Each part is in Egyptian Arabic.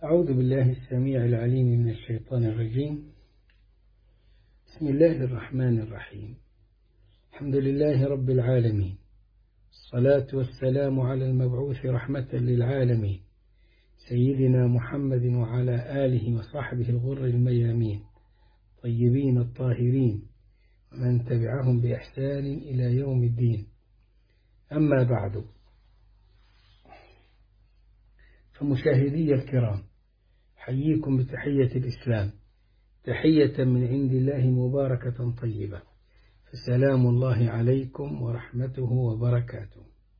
أعوذ بالله السميع العليم من الشيطان الرجيم بسم الله الرحمن الرحيم الحمد لله رب العالمين الصلاة والسلام على المبعوث رحمة للعالمين سيدنا محمد وعلى آله وصحبه الغر الميامين طيبين الطاهرين ومن تبعهم بإحسان إلى يوم الدين أما بعد فمشاهدي الكرام حييكم بتحية الإسلام تحية من عند الله مباركة طيبة فسلام الله عليكم ورحمته وبركاته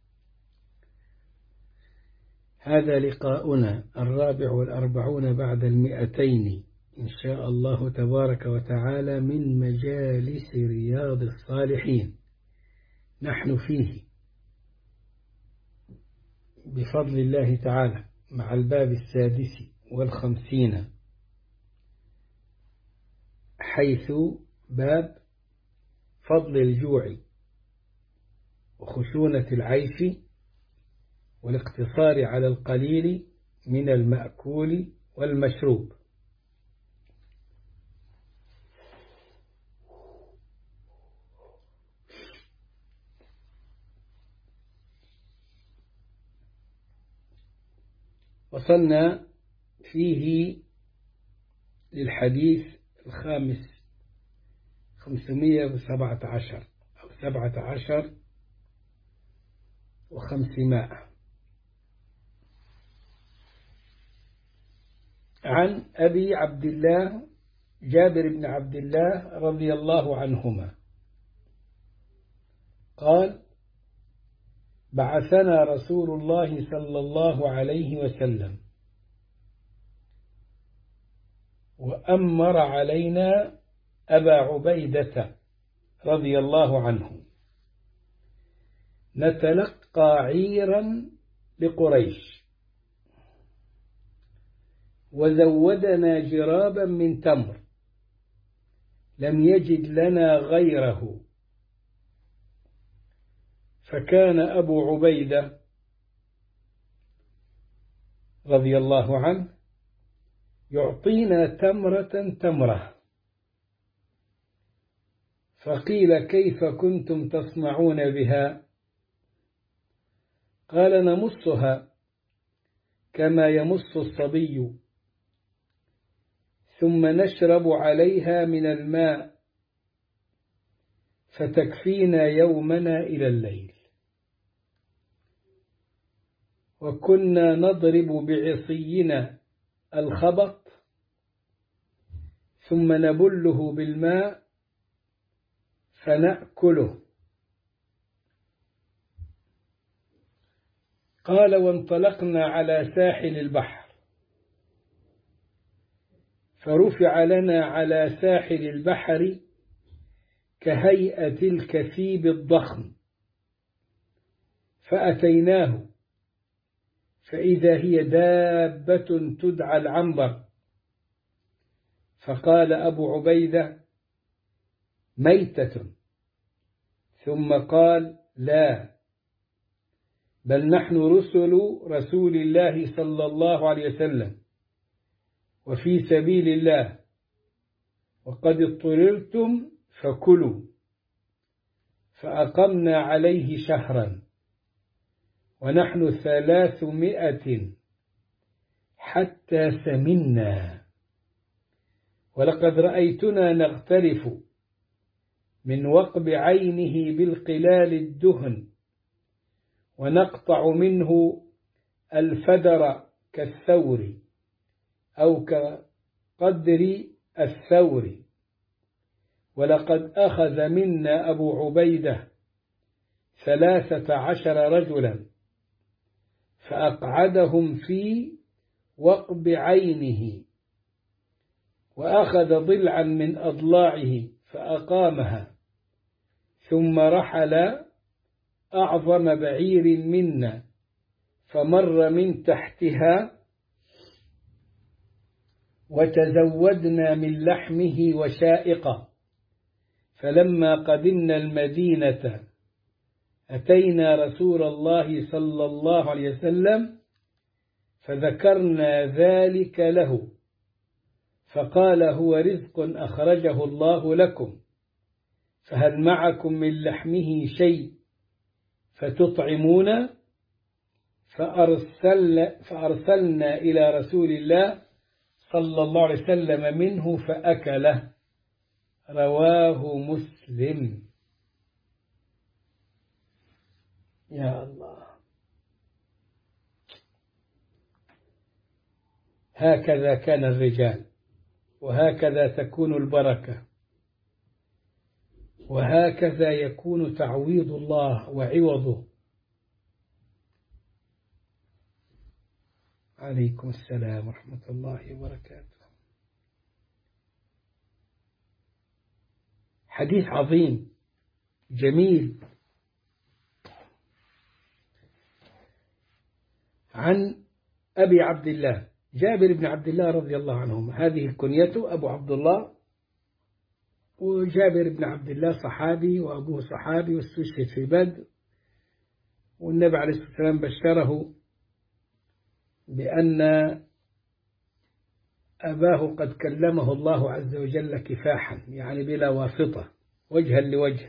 هذا لقاؤنا الرابع والأربعون بعد المئتين إن شاء الله تبارك وتعالى من مجالس رياض الصالحين نحن فيه بفضل الله تعالى مع الباب السادس والخمسين حيث باب فضل الجوع وخشونة العيش والاقتصار على القليل من المأكول والمشروب وصلنا فيه للحديث الخامس خمسمية وسبعة عشر أو سبعة عشر وخمسمائة عن أبي عبد الله جابر بن عبد الله رضي الله عنهما قال بعثنا رسول الله صلى الله عليه وسلم وأمر علينا أبا عبيدة رضي الله عنه نتلقى عيرا لقريش وزودنا جرابا من تمر لم يجد لنا غيره فكان أبو عبيدة رضي الله عنه يعطينا تمرة تمرة فقيل كيف كنتم تصنعون بها قال نمصها كما يمص الصبي ثم نشرب عليها من الماء فتكفينا يومنا إلى الليل وكنا نضرب بعصينا الخبط ثم نبله بالماء فنأكله قال وانطلقنا على ساحل البحر فرفع لنا على ساحل البحر كهيئة الكثيب الضخم فأتيناه فإذا هي دابة تدعى العنبر فقال أبو عبيدة ميتة ثم قال لا بل نحن رسل رسول الله صلى الله عليه وسلم وفي سبيل الله وقد اضطررتم فكلوا فأقمنا عليه شهرا ونحن ثلاثمائة حتى سمنا ولقد رأيتنا نغترف من وقب عينه بالقلال الدهن ونقطع منه الفدر كالثور أو كقدر الثور ولقد أخذ منا أبو عبيدة ثلاثة عشر رجلا فأقعدهم في وقب عينه وأخذ ضلعا من أضلاعه فأقامها ثم رحل أعظم بعير منا فمر من تحتها وتزودنا من لحمه وشائقه فلما قدمنا المدينة أتينا رسول الله صلى الله عليه وسلم فذكرنا ذلك له فقال هو رزق أخرجه الله لكم فهل معكم من لحمه شيء فتطعمون فأرسل فأرسلنا إلى رسول الله صلى الله عليه وسلم منه فأكله رواه مسلم يا الله هكذا كان الرجال وهكذا تكون البركة وهكذا يكون تعويض الله وعوضه عليكم السلام ورحمة الله وبركاته حديث عظيم جميل عن أبي عبد الله جابر بن عبد الله رضي الله عنهم هذه كنيته أبو عبد الله وجابر بن عبد الله صحابي وأبوه صحابي واستشهد في بدر والنبي عليه الصلاة والسلام بشره بأن أباه قد كلمه الله عز وجل كفاحا يعني بلا واسطة وجها لوجه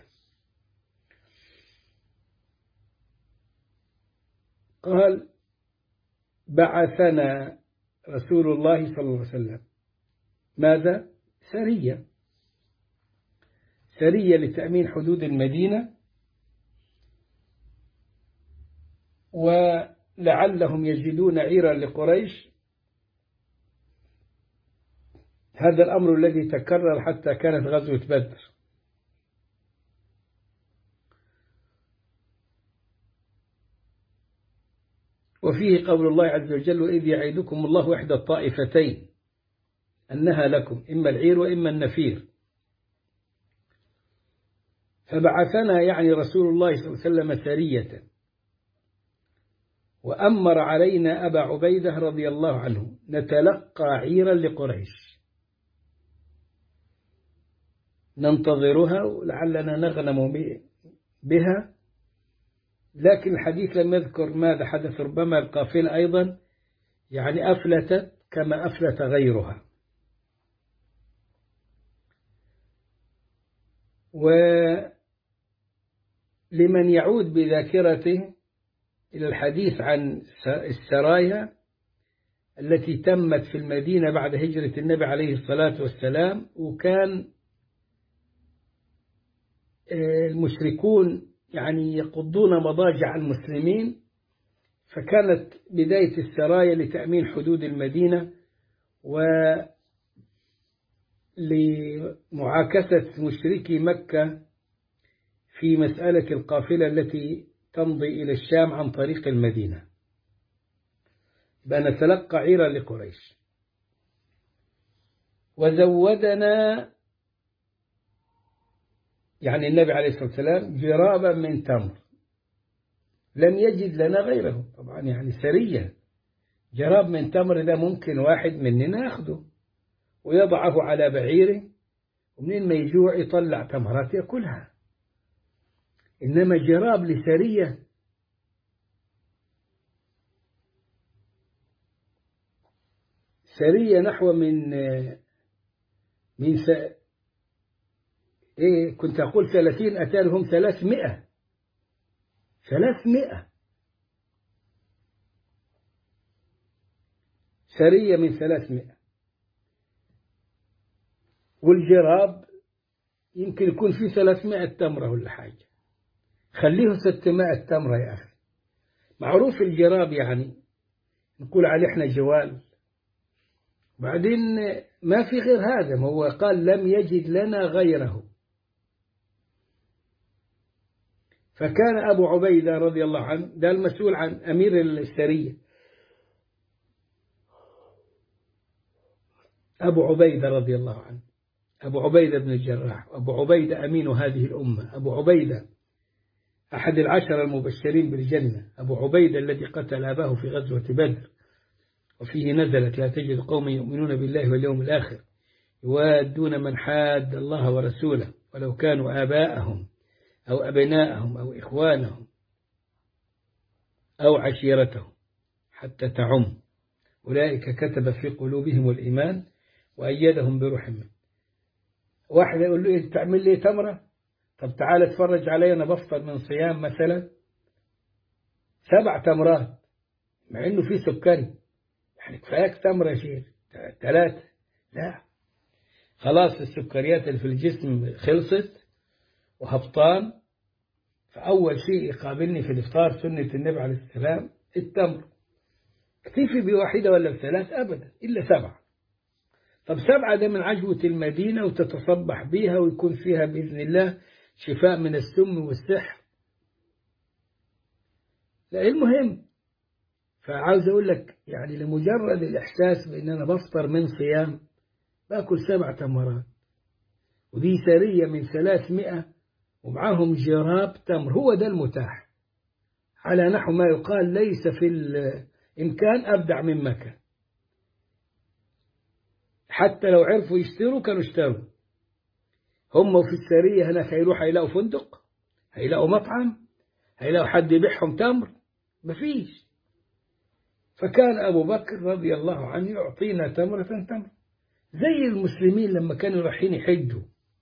قال بعثنا رسول الله صلى الله عليه وسلم ماذا؟ سرية سرية لتأمين حدود المدينة ولعلهم يجدون عيرا لقريش هذا الأمر الذي تكرر حتى كانت غزوة بدر وفيه قول الله عز وجل وإذ يعيدكم الله إحدى الطائفتين أنها لكم إما العير وإما النفير فبعثنا يعني رسول الله صلى الله عليه وسلم سرية وأمر علينا أبا عبيدة رضي الله عنه نتلقى عيرا لقريش ننتظرها ولعلنا نغنم بها لكن الحديث لم يذكر ماذا حدث ربما القافلة أيضا يعني أفلتت كما أفلت غيرها ولمن يعود بذاكرته إلى الحديث عن السرايا التي تمت في المدينة بعد هجرة النبي عليه الصلاة والسلام وكان المشركون يعني يقضون مضاجع المسلمين فكانت بداية السرايا لتأمين حدود المدينة ولمعاكسة مشركي مكة في مسألة القافلة التي تمضي إلى الشام عن طريق المدينة بنتلقى عيرا لقريش وزودنا يعني النبي عليه الصلاة والسلام جرابا من تمر لم يجد لنا غيره طبعا يعني سرية جراب من تمر ده ممكن واحد مننا ياخده ويضعه على بعيره ومنين ما يجوع يطلع تمرات يأكلها إنما جراب لسرية سرية نحو من من س... إيه كنت أقول ثلاثين أتى لهم ثلاثمائة ثلاثمائة سرية من ثلاثمائة والجراب يمكن يكون فيه ثلاثمائة تمرة ولا حاجة خليه ستمائة تمرة يا أخي معروف الجراب يعني نقول عليه احنا جوال بعدين ما في غير هذا ما هو قال لم يجد لنا غيره فكان أبو عبيدة رضي الله عنه ده المسؤول عن أمير السرية أبو عبيدة رضي الله عنه أبو عبيدة بن الجراح أبو عبيدة أمين هذه الأمة أبو عبيدة أحد العشر المبشرين بالجنة أبو عبيدة الذي قتل أباه في غزوة بدر وفيه نزلت لا تجد قوم يؤمنون بالله واليوم الآخر يوادون من حاد الله ورسوله ولو كانوا آباءهم أو أبناءهم أو إخوانهم أو عشيرتهم حتى تعم أولئك كتب في قلوبهم الإيمان وأيدهم بروح منه واحد يقول له إيه تعمل لي تمرة طب تعال اتفرج علي أنا بفطر من صيام مثلا سبع تمرات مع إنه في سكري يعني كفاياك تمرة يا شيخ ثلاثة لا خلاص السكريات اللي في الجسم خلصت وهبطان فأول شيء يقابلني في الإفطار سنة النبي عليه السلام التمر اكتفي بواحدة ولا بثلاث أبدا إلا سبعة طب سبعة ده من عجوة المدينة وتتصبح بيها ويكون فيها بإذن الله شفاء من السم والسحر لا المهم فعاوز أقول لك يعني لمجرد الإحساس بأن أنا بفطر من صيام باكل سبع تمرات ودي سرية من ثلاثمائة ومعاهم جراب تمر هو ده المتاح على نحو ما يقال ليس في الإمكان أبدع من مكان حتى لو عرفوا يشتروا كانوا اشتروا هم في السرية هناك هيروحوا هيلاقوا فندق هيلاقوا مطعم هيلاقوا حد يبيعهم تمر مفيش فكان أبو بكر رضي الله عنه يعطينا تمرة تمر زي المسلمين لما كانوا رايحين يحجوا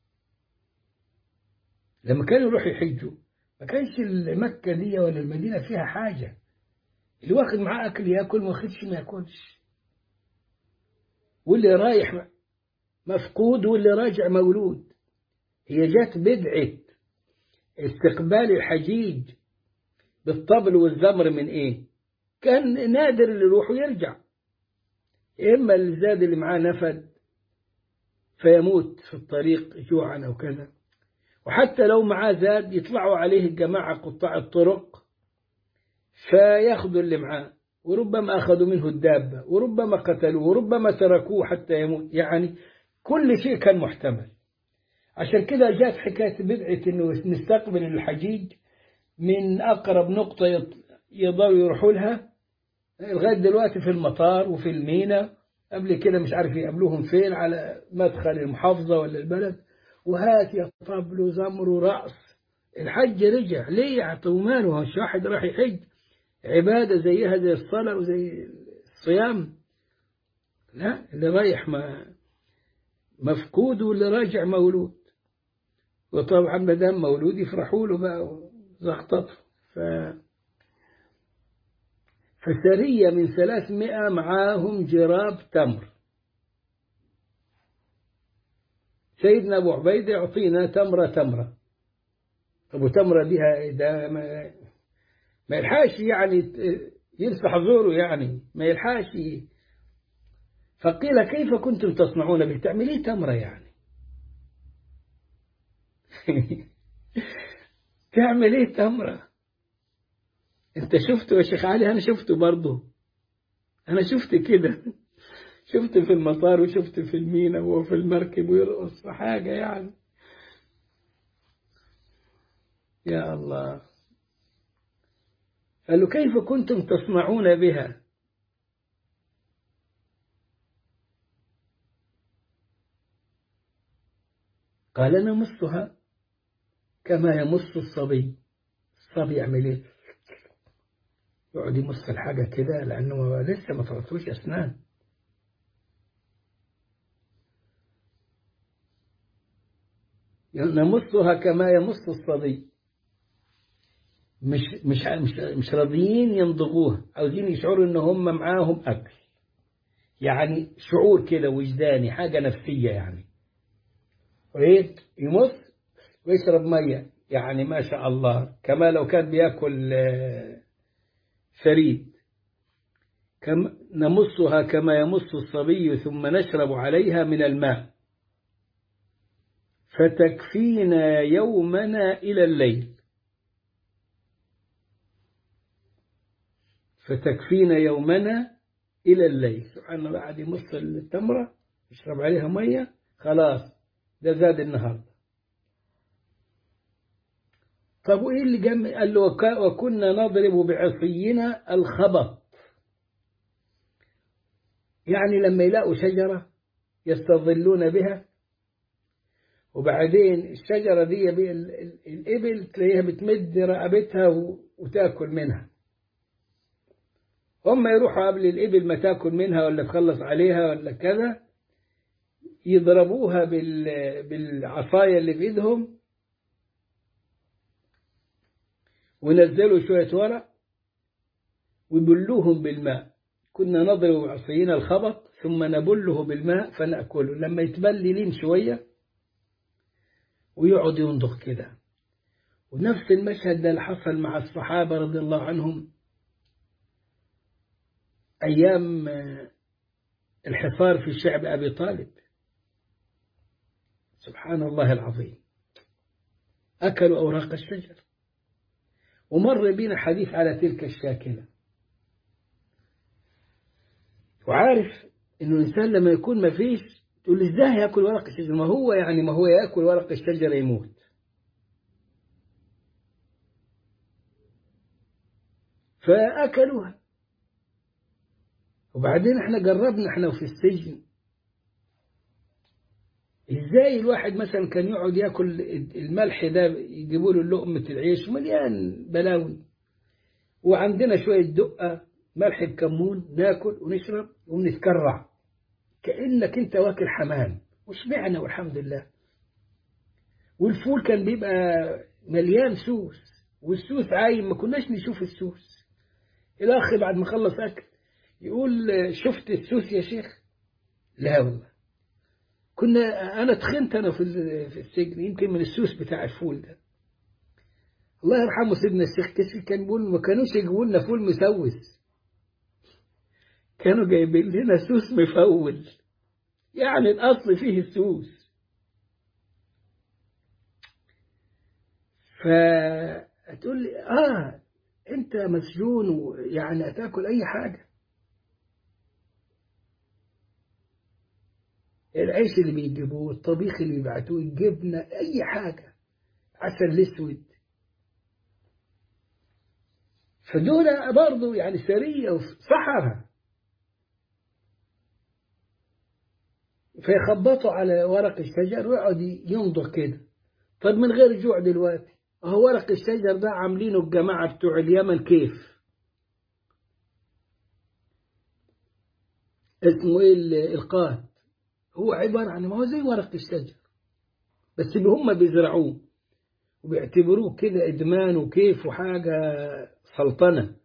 لما كانوا يروحوا يحجوا ما كانش مكة دي ولا المدينة فيها حاجة اللي واخد معاه أكل ياكل ما واخدش ما ياكلش واللي رايح مفقود واللي راجع مولود هي جت بدعة استقبال الحجيج بالطبل والزمر من ايه كان نادر اللي يروح ويرجع إما اللي زاد اللي معاه نفد فيموت في الطريق جوعا أو كذا وحتى لو معاه زاد يطلعوا عليه الجماعة قطاع الطرق فياخذوا اللي معاه وربما أخذوا منه الدابة وربما قتلوه وربما تركوه حتى يموت يعني كل شيء كان محتمل عشان كده جاءت حكاية بدعة أنه نستقبل الحجيج من أقرب نقطة يقدروا يروحوا لها لغاية دلوقتي في المطار وفي المينا قبل كده مش عارف يقابلوهم فين على مدخل المحافظة ولا البلد وهات يا طبل وزمر ورأس الحج رجع ليه يعطوا ماله مش واحد راح يحج عبادة زيها زي الصلاة وزي الصيام لا اللي رايح ما مفقود واللي راجع مولود وطبعا ما دام مولود يفرحوا له بقى زغطته ف فسرية من ثلاثمائة معاهم جراب تمر سيدنا أبو عبيدة يعطينا تمرة تمرة أبو تمرة بها ده ما, ما يلحاش يعني يلسح زوره يعني ما يلحاش فقيل كيف كنتم تصنعون به تعملين تمرة يعني تعمل ايه تمرة انت شفته يا شيخ علي انا شفته برضه انا شفت كده شفت في المطار وشفت في المينا وهو في المركب ويرقص حاجة يعني يا الله قال له كيف كنتم تصنعون بها قال نمصها كما يمص الصبي الصبي يعمل ايه يقعد يمص الحاجة كده لأنه لسه ما طلعتوش أسنان نمصها كما يمص الصبي مش مش مش مش راضيين ينضغوها عاوزين يشعروا ان هم معاهم اكل يعني شعور كده وجداني حاجه نفسيه يعني ويت يمص ويشرب ميه يعني ما شاء الله كما لو كان بياكل فريد كم نمصها كما يمص الصبي ثم نشرب عليها من الماء فتكفينا يومنا إلى الليل فتكفينا يومنا إلى الليل سبحان الله بعد يمص التمرة يشرب عليها مية خلاص ده زاد النهاردة طب وإيه اللي جم قال له وكنا نضرب بعصينا الخبط يعني لما يلاقوا شجرة يستظلون بها وبعدين الشجرة دي الإبل تلاقيها بتمد رقبتها وتاكل منها هم يروحوا قبل الإبل ما تاكل منها ولا تخلص عليها ولا كذا يضربوها بال... بالعصاية اللي في إيدهم ونزلوا شوية ورق ويبلوهم بالماء كنا نضرب بعصينا الخبط ثم نبله بالماء فنأكله لما يتبل لين شوية ويقعد ينضغ كده ونفس المشهد ده اللي حصل مع الصحابة رضي الله عنهم أيام الحصار في شعب أبي طالب سبحان الله العظيم أكلوا أوراق الشجر ومر بنا حديث على تلك الشاكلة وعارف إنه الإنسان لما يكون ما فيش تقول إزاي يأكل ورق الشجر ما هو يعني ما هو يأكل ورق الشجر يموت فأكلوها وبعدين احنا جربنا احنا في السجن ازاي الواحد مثلا كان يقعد ياكل الملح ده يجيبوا له لقمة العيش مليان بلاوي وعندنا شوية دقة ملح بكمون ناكل ونشرب ونتكرع كأنك انت واكل حمام وشبعنا والحمد لله والفول كان بيبقى مليان سوس والسوس عايم ما كناش نشوف السوس الأخ بعد ما خلص أكل يقول شفت السوس يا شيخ لا والله كنا أنا تخنت أنا في في السجن يمكن من السوس بتاع الفول ده الله يرحمه سيدنا الشيخ كشفي كان بيقول ما كانوش يجيبوا لنا فول مسوس كانوا جايبين لنا سوس مفول يعني الأصل فيه السوس فتقول لي آه أنت مسجون ويعني هتاكل أي حاجة العيش اللي بيجيبوه الطبيخ اللي بيبعتوه الجبنة أي حاجة عسل الأسود فدول برضه يعني سرية وصحراء فيخبطوا على ورق الشجر ويقعد ينضغ كده طب من غير جوع دلوقتي هو ورق الشجر ده عاملينه الجماعة بتوع اليمن كيف اسمه ايه القات هو عبارة عن ما هو زي ورق الشجر بس هم بيزرعوه وبيعتبروه كده إدمان وكيف وحاجة سلطنة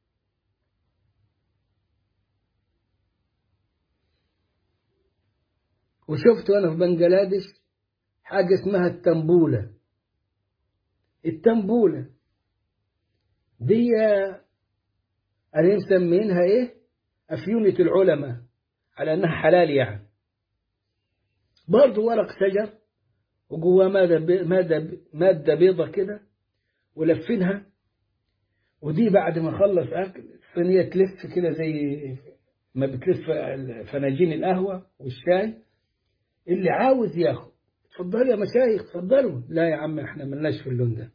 وشفت أنا في بنجلاديش حاجة اسمها التنبولة التنبولة دي أنا مسمينها إيه أفيونة العلماء على أنها حلال يعني برضه ورق شجر وجواه مادة مادة مادة بيضة كده ولفينها ودي بعد ما خلص أكل الصينية تلف كده زي ما بتلف فناجين القهوة والشاي اللي عاوز ياخد اتفضلوا يا مشايخ اتفضلوا لا يا عم احنا ملناش في اللون ده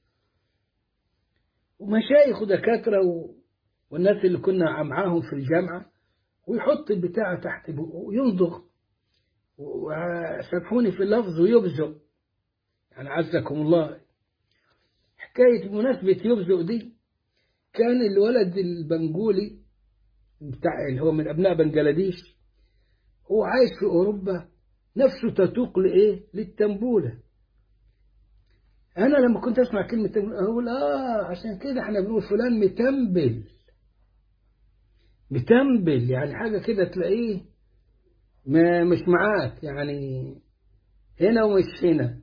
ومشايخ ودكاترة و... والناس اللي كنا معاهم في الجامعة ويحط البتاع تحت بقه وينضغ وسامحوني في اللفظ ويبزق يعني عزكم الله حكاية مناسبة يبزق دي كان الولد البنجولي بتاع اللي هو من أبناء بنجلاديش هو عايش في أوروبا نفسه تتوق لإيه؟ للتنبولة أنا لما كنت أسمع كلمة تنبولة أقول آه عشان كده إحنا بنقول فلان متنبل متنبل يعني حاجة كده تلاقيه ما مش معاك يعني هنا ومش هنا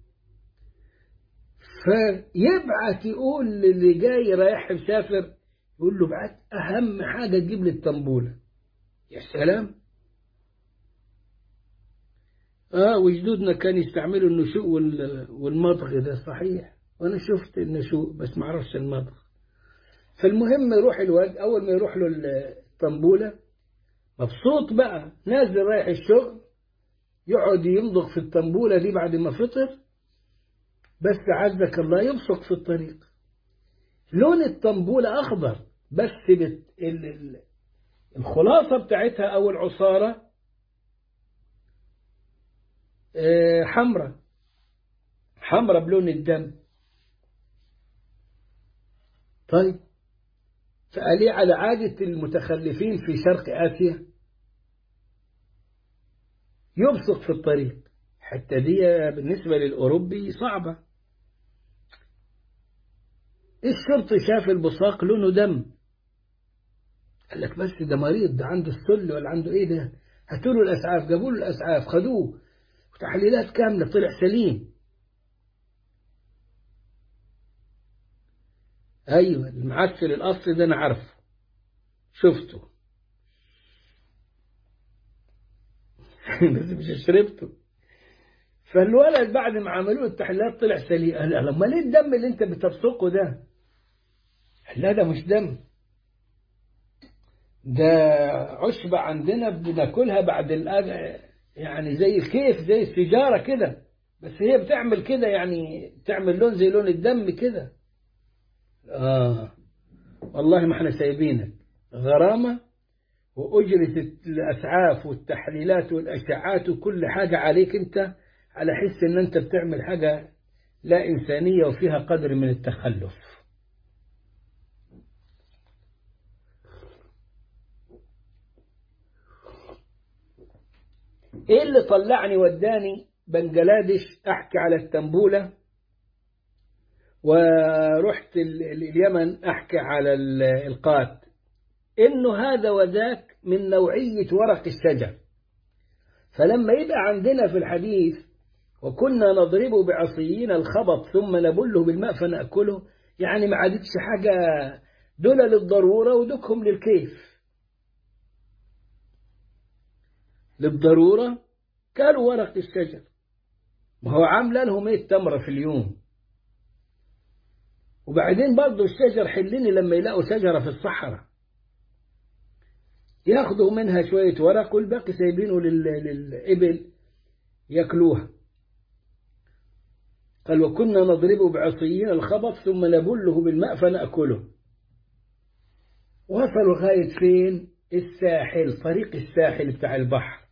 فيبعت يقول للي جاي رايح مسافر يقول له بعت أهم حاجة تجيب لي الطنبولة يا سلام اه وجدودنا كانوا يستعملوا النشوء والمضغ ده صحيح وانا شفت النشوء بس ما اعرفش المضغ فالمهم يروح الواد اول ما يروح له الطنبوله مبسوط بقى نازل رايح الشغل يقعد يمضغ في الطنبوله دي بعد ما فطر بس عزك الله يبصق في الطريق لون الطنبوله اخضر بس بت... ال... ال... الخلاصه بتاعتها او العصاره حمرة حمرة بلون الدم طيب فقال لي على عادة المتخلفين في شرق آسيا يبصق في الطريق حتى دي بالنسبة للأوروبي صعبة الشرطي شاف البصاق لونه دم قال لك بس ده مريض ده عنده السل ولا عنده ايه ده هاتوا له الاسعاف جابوا له الاسعاف خدوه وتحليلات كامله طلع سليم ايوه المعسل الاصلي ده انا عارفه شفته بس مش شربته فالولد بعد ما عملوا التحليلات طلع سليم قال لما ليه الدم اللي انت بتبصقه ده لا ده مش دم ده عشبة عندنا بناكلها بعد الأذى يعني زي الكيف زي السيجارة كده بس هي بتعمل كده يعني تعمل لون زي لون الدم كده آه والله ما احنا سايبينك غرامة وأجرة الأسعاف والتحليلات والأشعات وكل حاجة عليك أنت على حس أن أنت بتعمل حاجة لا إنسانية وفيها قدر من التخلف ايه اللي طلعني وداني بنجلاديش احكي على التنبولة ورحت اليمن احكي على القات انه هذا وذاك من نوعية ورق الشجر فلما يبقى عندنا في الحديث وكنا نضربه بعصيين الخبط ثم نبله بالماء فنأكله يعني ما عادتش حاجة دول للضرورة ودكهم للكيف للضرورة كانوا ورق الشجر ما هو عامله لهم ايه التمرة في اليوم وبعدين برضه الشجر حلني لما يلاقوا شجرة في الصحراء ياخدوا منها شوية ورق والباقي سايبينه للإبل ياكلوها قال وكنا نضربه بعصيين الخبط ثم نبله بالماء فنأكله وصلوا لغاية فين الساحل طريق الساحل بتاع البحر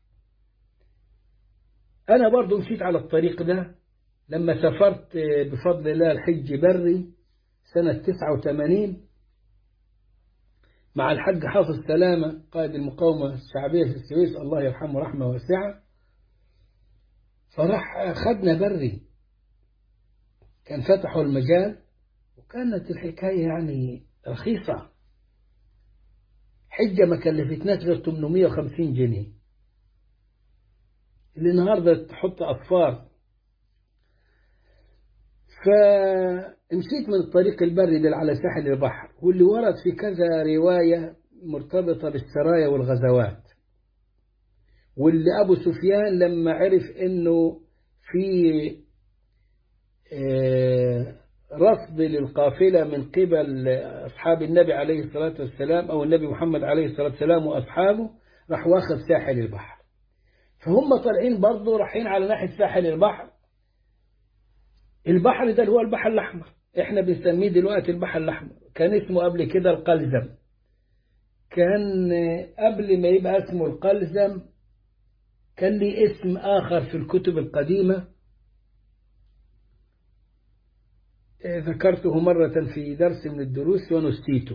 أنا برضو مشيت على الطريق ده لما سافرت بفضل الله الحج بري سنة 89 مع الحج حافظ سلامة قائد المقاومة الشعبية في السويس الله يرحمه رحمة واسعة فراح خدنا بري كان فتحوا المجال وكانت الحكاية يعني رخيصة حجة ما كلفتناش غير 850 جنيه اللي النهاردة تحط أطفال فمشيت من الطريق البري اللي على ساحل البحر واللي ورد في كذا رواية مرتبطة بالسرايا والغزوات واللي أبو سفيان لما عرف أنه في رصد للقافلة من قبل أصحاب النبي عليه الصلاة والسلام أو النبي محمد عليه الصلاة والسلام وأصحابه راح واخد ساحل البحر فهم طالعين برضه رايحين على ناحية ساحل البحر البحر ده اللي هو البحر الأحمر احنا بنسميه دلوقتي البحر الأحمر كان اسمه قبل كده القلزم كان قبل ما يبقى اسمه القلزم كان لي اسم آخر في الكتب القديمة ذكرته مرة في درس من الدروس ونسيته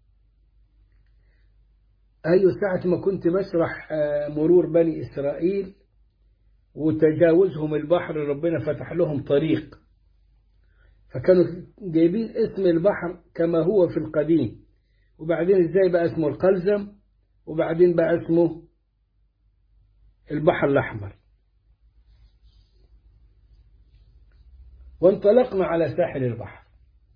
أيوة ساعة ما كنت بشرح مرور بني إسرائيل وتجاوزهم البحر ربنا فتح لهم طريق فكانوا جايبين اسم البحر كما هو في القديم وبعدين ازاي بقى اسمه القلزم وبعدين بقى اسمه البحر الأحمر وانطلقنا على ساحل البحر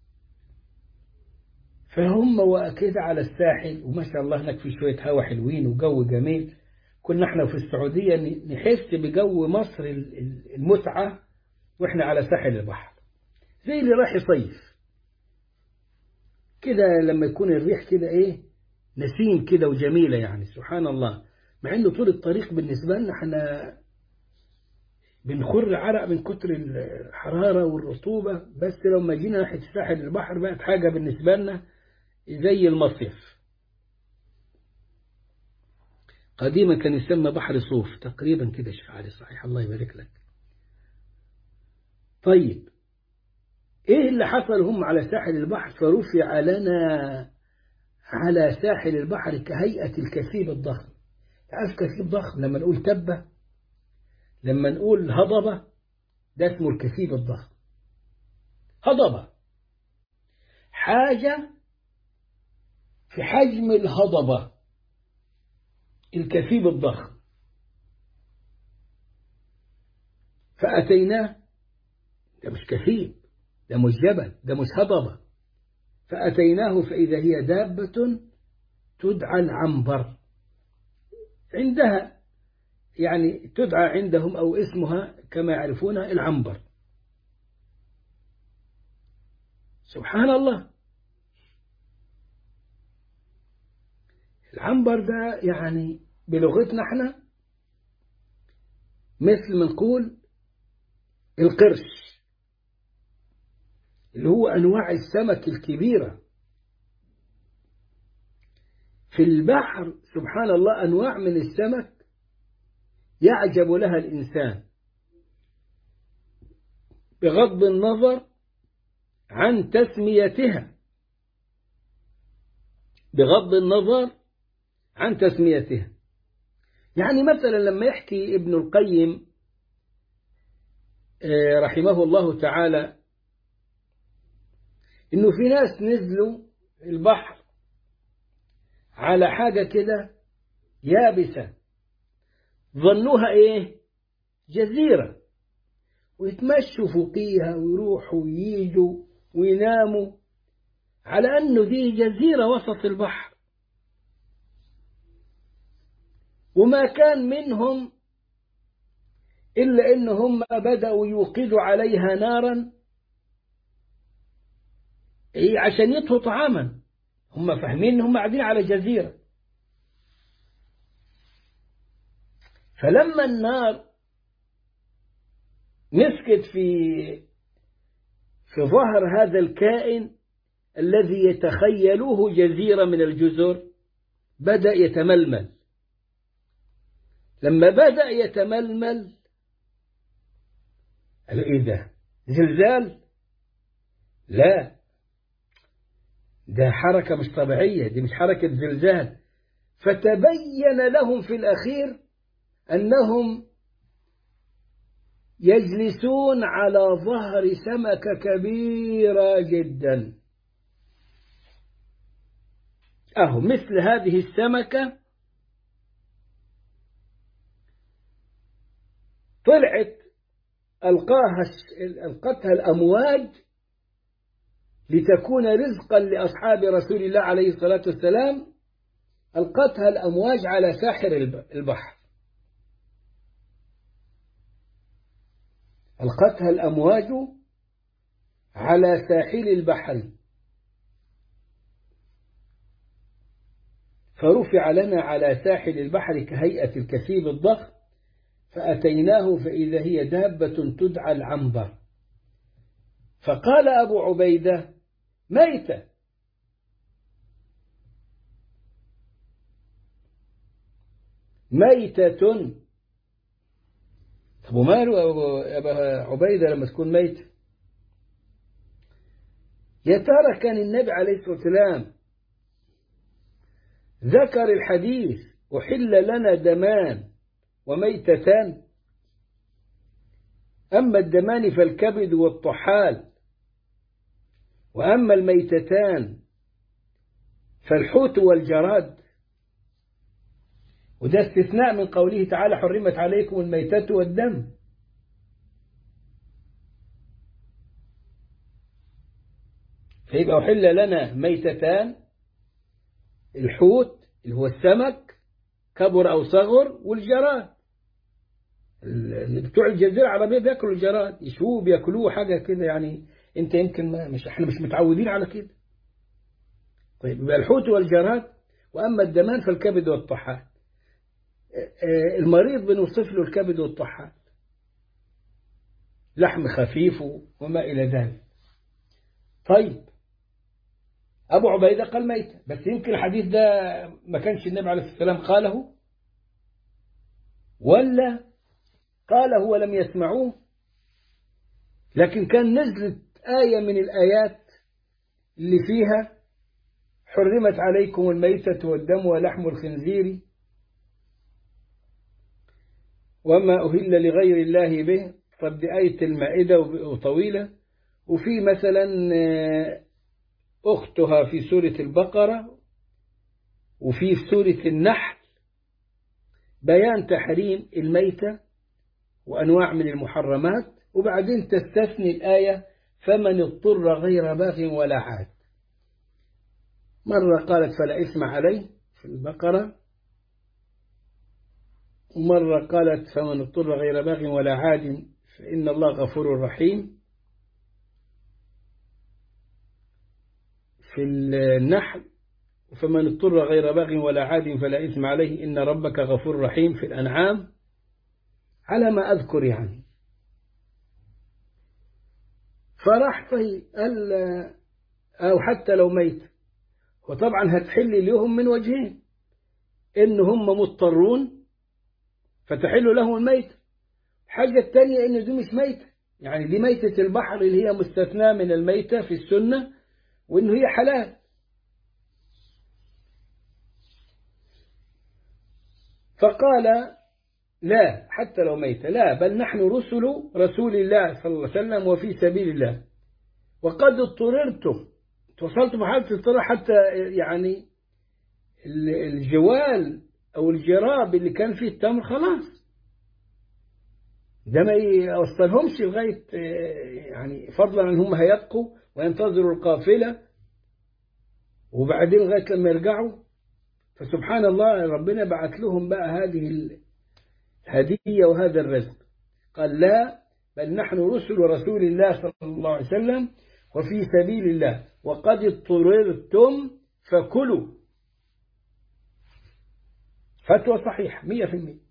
فهم وكده على الساحل وما شاء الله هناك في شوية هوا حلوين وجو جميل كنا احنا في السعودية نحس بجو مصر المتعة واحنا على ساحل البحر زي اللي راح يصيف كده لما يكون الريح كده ايه نسيم كده وجميلة يعني سبحان الله مع انه طول الطريق بالنسبة لنا احنا بنخر عرق من كتر الحرارة والرطوبة بس لو ما جينا ناحية ساحل البحر بقت حاجة بالنسبة لنا زي المصيف قديما كان يسمى بحر صوف تقريبا كده شيخ علي صحيح الله يبارك لك طيب ايه اللي حصل هم على ساحل البحر فرفع لنا على ساحل البحر كهيئة الكثيب الضخم تعرف كثيب ضخم لما نقول تبة لما نقول هضبة ده اسمه الكثيب الضخم هضبة حاجة في حجم الهضبة الكثيب الضخم فأتيناه ده مش كثيب ده مش جبل ده مش هضبة فأتيناه فإذا هي دابة تدعى العنبر عندها يعني تدعى عندهم أو اسمها كما يعرفون العنبر سبحان الله العنبر ده يعني بلغتنا احنا مثل ما نقول القرش اللي هو أنواع السمك الكبيرة في البحر سبحان الله أنواع من السمك يعجب لها الإنسان بغض النظر عن تسميتها بغض النظر عن تسميتها يعني مثلا لما يحكي ابن القيم رحمه الله تعالى انه في ناس نزلوا البحر على حاجة كده يابسة ظنوها ايه جزيرة ويتمشوا فوقيها ويروحوا وييجوا ويناموا على انه دي جزيرة وسط البحر وما كان منهم إلا إنهم بدأوا يوقدوا عليها نارا إيه عشان يطهوا طعاما هم فاهمين إنهم قاعدين على جزيرة فلما النار مسكت في في ظهر هذا الكائن الذي يتخيلوه جزيرة من الجزر بدأ يتململ لما بدأ يتململ قالوا ايه ده زلزال لا ده حركة مش طبيعية دي مش حركة زلزال فتبين لهم في الأخير أنهم يجلسون على ظهر سمكة كبيرة جدا أهو مثل هذه السمكة طلعت ألقاها ألقتها الأمواج لتكون رزقا لأصحاب رسول الله عليه الصلاة والسلام ألقتها الأمواج على ساحر البحر ألقتها الأمواج على ساحل البحر فرفع لنا على ساحل البحر كهيئة الكثيب الضخم فأتيناه فإذا هي دابة تدعى العنبر فقال أبو عبيدة ميتة ميتة طب وماله أبا عبيدة لما تكون ميتة يا ترى كان النبي عليه الصلاة والسلام ذكر الحديث أحل لنا دمان وميتتان أما الدمان فالكبد والطحال وأما الميتتان فالحوت والجراد وده استثناء من قوله تعالى حرمت عليكم الميتة والدم فيبقى أحل لنا ميتتان الحوت اللي هو السمك كبر أو صغر والجراد بتوع الجزيرة العربية بياكلوا الجراد يشوه بياكلوه حاجة كده يعني انت يمكن ما مش احنا مش متعودين على كده طيب يبقى الحوت والجراد وأما الدمان فالكبد والطحال المريض بنوصف له الكبد والطحال لحم خفيف وما إلى ذلك طيب أبو عبيدة قال ميتة بس يمكن الحديث ده ما كانش النبي عليه الصلاة والسلام قاله ولا قاله ولم يسمعوه لكن كان نزلت آية من الآيات اللي فيها حرمت عليكم الميتة والدم ولحم الخنزير وما أهل لغير الله به طب دي آية المائدة وطويلة وفي مثلا أختها في سورة البقرة وفي سورة النحل بيان تحريم الميتة وأنواع من المحرمات وبعدين تستثني الآية فمن اضطر غير باغ ولا عاد مرة قالت فلا إثم عليه في البقرة ومرة قالت فمن اضطر غير باغ ولا عاد فإن الله غفور رحيم في النحل فمن اضطر غير باغ ولا عاد فلا إثم عليه إن ربك غفور رحيم في الأنعام على ما أذكر يعني فراح طيب قال أو حتى لو ميت وطبعا هتحل لهم من وجهين إن هم مضطرون فتحل لهم الميت الحاجة الثانية إن دي مش ميتة يعني دي ميتة البحر اللي هي مستثناة من الميتة في السنة وإنه هي حلال فقال لا حتى لو ميت لا بل نحن رسل رسول الله صلى الله عليه وسلم وفي سبيل الله وقد اضطررتم توصلت مرحلة الاضطرار حتى يعني الجوال أو الجراب اللي كان فيه التمر خلاص ده ما يوصلهمش لغاية يعني فضلا أن هم هيبقوا وينتظروا القافلة وبعدين لغاية لما يرجعوا فسبحان الله ربنا بعت لهم بقى هذه الهدية وهذا الرزق قال لا بل نحن رسل رسول الله صلى الله عليه وسلم وفي سبيل الله وقد اضطررتم فكلوا فتوى صحيح مية في المية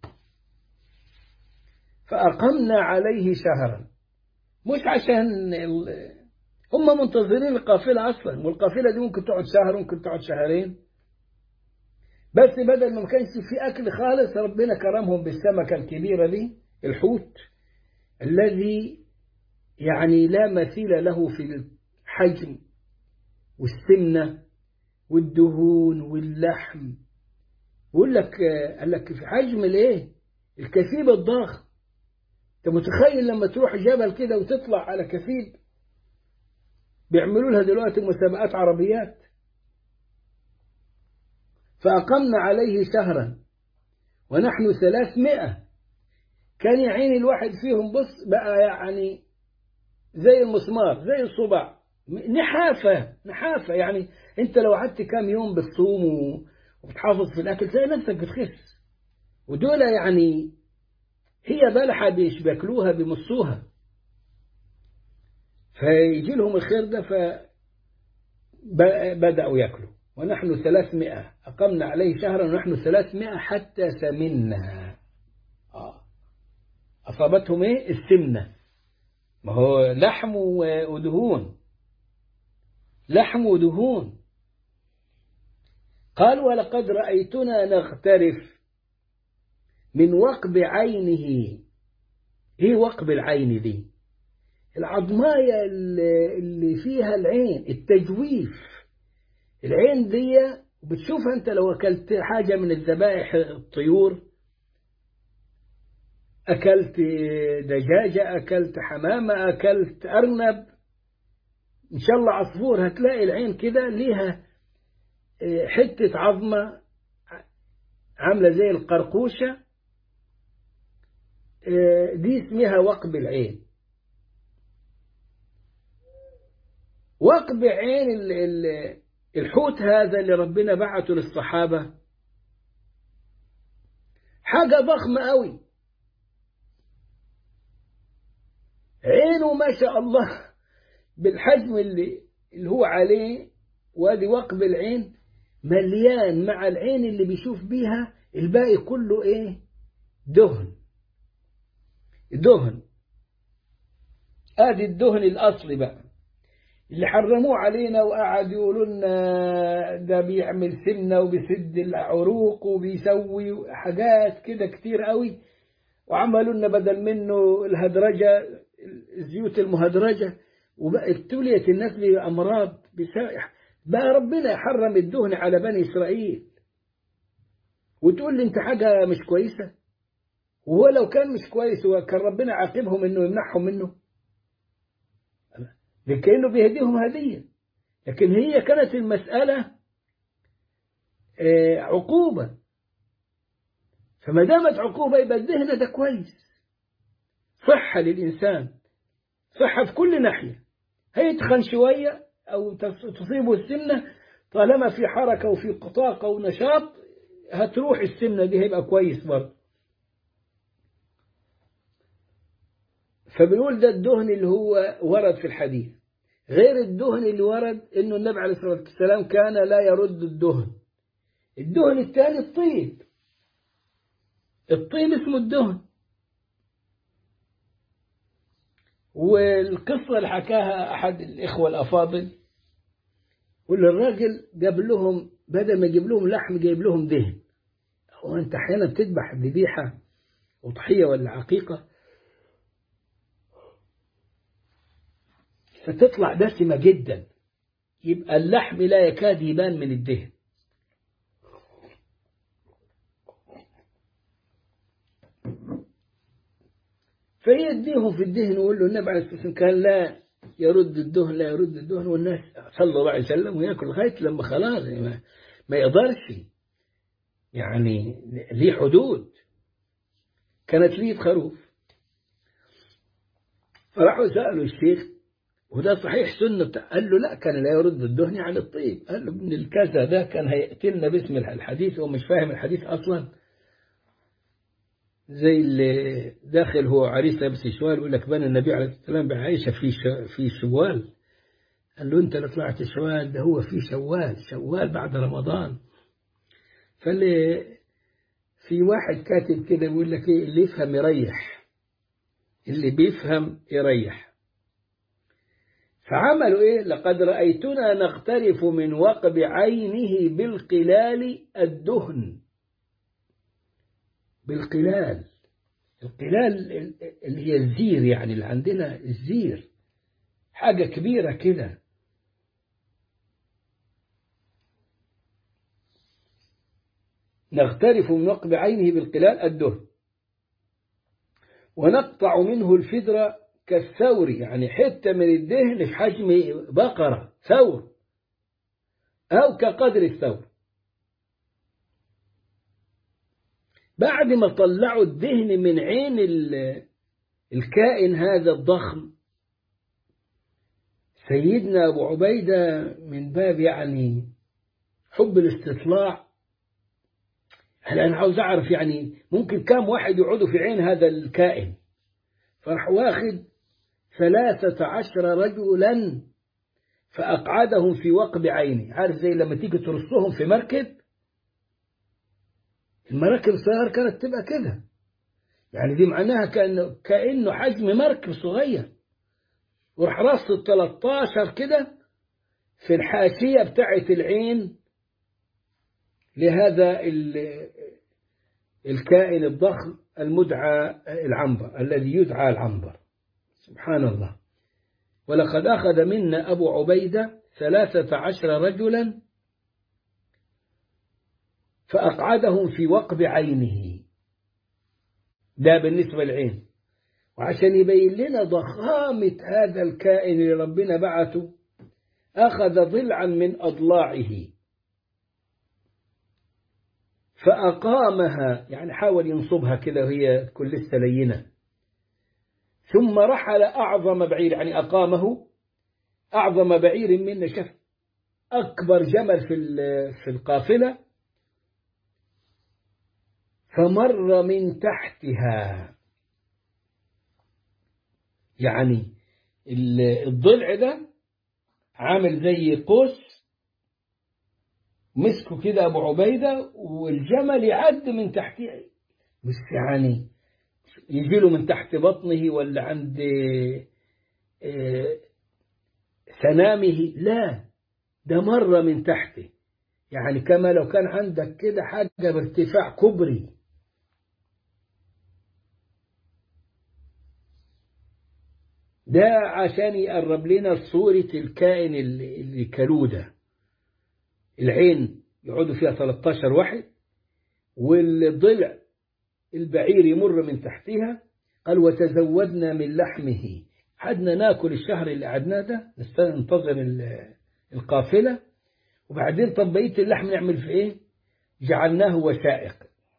فأقمنا عليه شهرا مش عشان هم منتظرين القافلة أصلا والقافلة دي ممكن تقعد شهر ممكن تقعد شهرين بس بدل ما كانش في أكل خالص ربنا كرمهم بالسمكة الكبيرة دي الحوت الذي يعني لا مثيل له في الحجم والسمنة والدهون واللحم بقول لك قال لك في حجم الايه الكثيب الضخم انت متخيل لما تروح جبل كده وتطلع على كثيب بيعملوا لها دلوقتي مسابقات عربيات فأقمنا عليه شهرا ونحن ثلاثمائة كان يعين الواحد فيهم بص بقى يعني زي المسمار زي الصباع نحافة نحافة يعني انت لو قعدت كام يوم بتصوم وبتحافظ في الأكل تلاقي نفسك بتخس ودول يعني هي بلحة بيش بياكلوها بيمصوها فيجي لهم الخير ده فبدأوا ياكلوا ونحن ثلاثمائة أقمنا عليه شهرا ونحن ثلاثمائة حتى سمنا آه. أصابتهم إيه السمنة ما هو لحم ودهون لحم ودهون قال ولقد رأيتنا نغترف من وقب عينه ايه وقب العين دي العظماية اللي فيها العين التجويف العين دي بتشوفها انت لو اكلت حاجة من الذبائح الطيور اكلت دجاجة اكلت حمامة اكلت ارنب ان شاء الله عصفور هتلاقي العين كده ليها حتة عظمة عاملة زي القرقوشة دي اسمها وقب العين وقب عين الحوت هذا اللي ربنا بعته للصحابة حاجة ضخمة قوي عينه ما شاء الله بالحجم اللي, اللي هو عليه وادي وقب العين مليان مع العين اللي بيشوف بيها الباقي كله ايه دهن دهن ادي الدهن الاصلي بقى اللي حرموه علينا وقعد يقولوا لنا ده بيعمل سمنه وبيسد العروق وبيسوي حاجات كده كتير قوي وعملوا لنا بدل منه الهدرجه الزيوت المهدرجه وبقت ابتليت الناس بامراض بقى ربنا يحرم الدهن على بني إسرائيل وتقول لي أنت حاجة مش كويسة وهو لو كان مش كويس هو كان ربنا عاقبهم إنه يمنعهم منه كأنه بيهديهم هدية لكن هي كانت المسألة عقوبة فما دامت عقوبة يبقى الدهن ده كويس صحة للإنسان صحة في كل ناحية هيتخن شوية أو تصيبه السمنة طالما في حركة وفي طاقة ونشاط هتروح السمنة دي هيبقى كويس برضه فبنقول ده الدهن اللي هو ورد في الحديث غير الدهن اللي ورد انه النبي عليه الصلاة والسلام كان لا يرد الدهن الدهن الثاني الطيب الطيب اسمه الدهن والقصة اللي حكاها أحد الإخوة الأفاضل واللي الراجل جاب لهم بدل ما يجيب لهم لحم جايب لهم دهن هو أنت أحيانا بتذبح ذبيحة وضحية ولا عقيقة فتطلع دسمة جدا يبقى اللحم لا يكاد يبان من الدهن فيديهم في الدهن ويقول له النبي عليه الصلاة والسلام كان لا يرد الدهن لا يرد الدهن والناس صلى الله عليه وسلم وياكل لغاية لما خلاص ما, ما يقدرش يعني ليه حدود كانت ليه خروف فراحوا سألوا الشيخ وده صحيح سنة قال له لا كان لا يرد الدهن عن الطيب قال له ابن الكذا ده كان هيقتلنا باسم الحديث هو مش فاهم الحديث أصلا زي اللي داخل هو عريس لابس شوال يقول لك بنى النبي عليه الصلاة والسلام بعيشة في في شوال قال له أنت اللي طلعت شوال ده هو في شوال شوال بعد رمضان فاللي في واحد كاتب كده بيقول لك ايه اللي يفهم يريح اللي بيفهم يريح فعملوا ايه لقد رأيتنا نغترف من وقب عينه بالقلال الدهن بالقلال القلال اللي هي الزير يعني اللي عندنا الزير حاجة كبيرة كده نغترف من وقب عينه بالقلال الدهن ونقطع منه الفدر كالثور يعني حتة من الدهن في حجم بقرة ثور أو كقدر الثور بعد ما طلعوا الدهن من عين الكائن هذا الضخم سيدنا أبو عبيدة من باب يعني حب الاستطلاع هل أنا عاوز أعرف يعني ممكن كام واحد يقعدوا في عين هذا الكائن فراح واخد ثلاثة عشر رجلا فأقعدهم في وقب عيني عارف زي لما تيجي ترصهم في مركب المراكب الصغيرة كانت تبقى كده يعني دي معناها كأنه, كأنه حجم مركب صغير وراح رص ال 13 كده في الحاشية بتاعت العين لهذا الكائن الضخم المدعى العنبر الذي يدعى العنبر سبحان الله ولقد أخذ منا أبو عبيدة ثلاثة عشر رجلا فأقعدهم في وقب عينه ده بالنسبة للعين وعشان يبين لنا ضخامة هذا الكائن اللي ربنا بعثه أخذ ضلعا من أضلاعه فأقامها يعني حاول ينصبها كده وهي كل لسه لينة ثم رحل أعظم بعير يعني أقامه أعظم بعير منا شاف أكبر جمل في في القافلة فمر من تحتها يعني الضلع ده عامل زي قوس مسكه كده أبو عبيدة والجمل يعد من تحتها مش يعني يجي له من تحت بطنه ولا عند سنامه لا ده مر من تحته يعني كما لو كان عندك كده حاجة بارتفاع كبري ده عشان يقرب لنا صورة الكائن اللي كلوه ده العين يقعدوا فيها 13 واحد والضلع البعير يمر من تحتها قال وتزودنا من لحمه قعدنا ناكل الشهر اللي قعدناه ده ننتظر القافلة وبعدين طب بقية اللحم نعمل في ايه جعلناه وثائق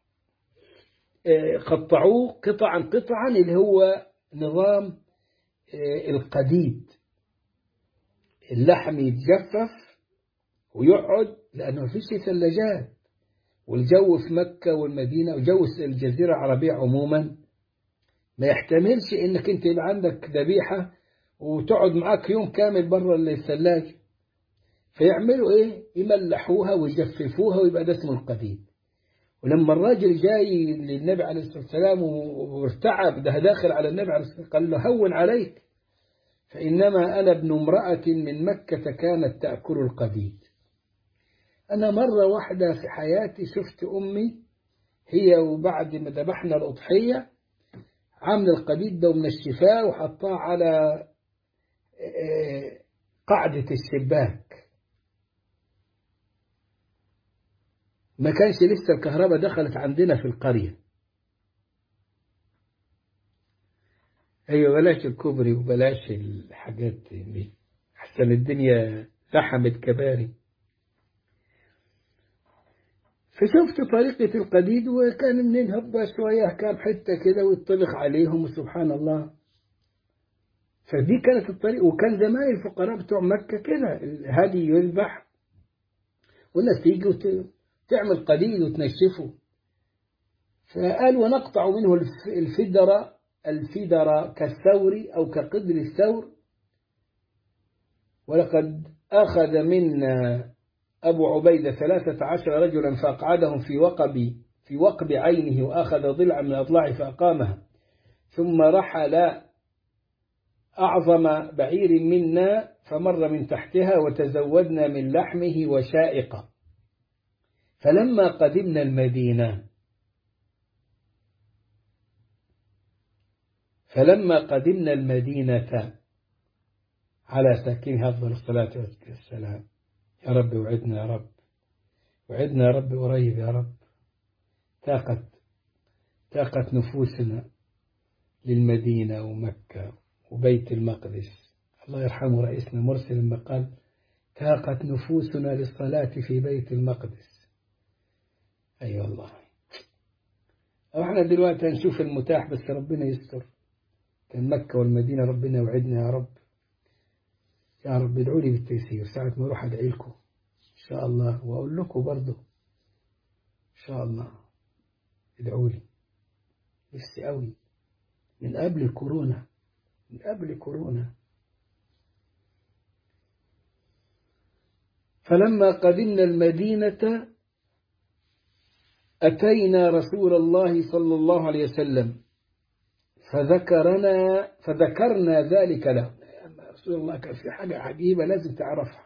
قطعوه قطعا قطعا اللي هو نظام القديد اللحم يتجفف ويقعد لأنه ما فيش ثلاجات والجو في مكة والمدينة وجو الجزيرة العربية عموما ما يحتملش انك انت يبقى عندك ذبيحة وتقعد معاك يوم كامل بره الثلاجة فيعملوا ايه يملحوها ويجففوها ويبقى ده اسمه القديد ولما الراجل جاي للنبي عليه الصلاة والسلام وارتعب ده داخل على النبي عليه الصلاة والسلام قال له هون عليك فإنما أنا ابن امرأة من مكة كانت تأكل القديد أنا مرة واحدة في حياتي شفت أمي هي وبعد ما ذبحنا الأضحية عامل القديد ده من الشفاء وحطاه على قاعدة الشباك ما كانش لسه الكهرباء دخلت عندنا في القرية أيوة بلاش الكوبري وبلاش الحاجات دي أحسن الدنيا زحمت كباري فشفت طريقة القديد وكان منين هبة شوية كام حتة كده ويطلق عليهم وسبحان الله فدي كانت الطريقة وكان زمان الفقراء بتوع مكة كده الهدي يذبح والناس تيجي وتعمل قديد وتنشفه فقال ونقطع منه الفدرة الفدرة كالثور أو كقدر الثور ولقد أخذ منا أبو عبيدة ثلاثة عشر رجلا فأقعدهم في وقب في وقب عينه وأخذ ضلعا من أضلاع فأقامها ثم رحل أعظم بعير منا فمر من تحتها وتزودنا من لحمه وشائقة فلما قدمنا المدينة فلما قدمنا المدينة على ساكنها أفضل الصلاة والسلام يا رب وعدنا يا رب وعدنا يا رب قريب يا رب تاقت تاقت نفوسنا للمدينة ومكة وبيت المقدس الله يرحمه رئيسنا مرسل لما قال تاقت نفوسنا للصلاة في بيت المقدس أي أيوة والله أو احنا دلوقتي هنشوف المتاح بس ربنا يستر كان مكة والمدينة ربنا يوعدنا يا رب يا رب ادعوا لي بالتيسير ساعة ما اروح ادعي لكم ان شاء الله واقول لكم برضه ان شاء الله ادعوا لي نفسي قوي من قبل الكورونا من قبل كورونا فلما قدمنا المدينة أتينا رسول الله صلى الله عليه وسلم فذكرنا فذكرنا ذلك له رسول الله كان في حاجة عجيبة لازم تعرفها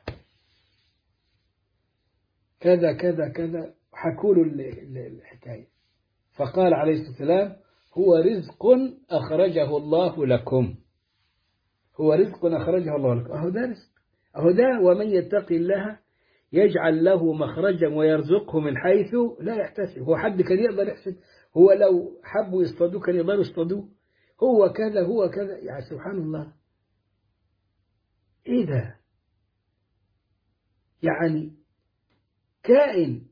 كذا كذا كذا حكوا له الحكاية فقال عليه الصلاة والسلام هو رزق أخرجه الله لكم هو رزق أخرجه الله لكم أهو ده رزق أهو ده ومن يتقي الله يجعل له مخرجا ويرزقه من حيث لا يحتسب هو حد كان يقدر يحسب هو لو حبوا يصطادوه كان يقدروا يصطادوه هو كذا هو كذا يعني سبحان الله ايه ده يعني كائن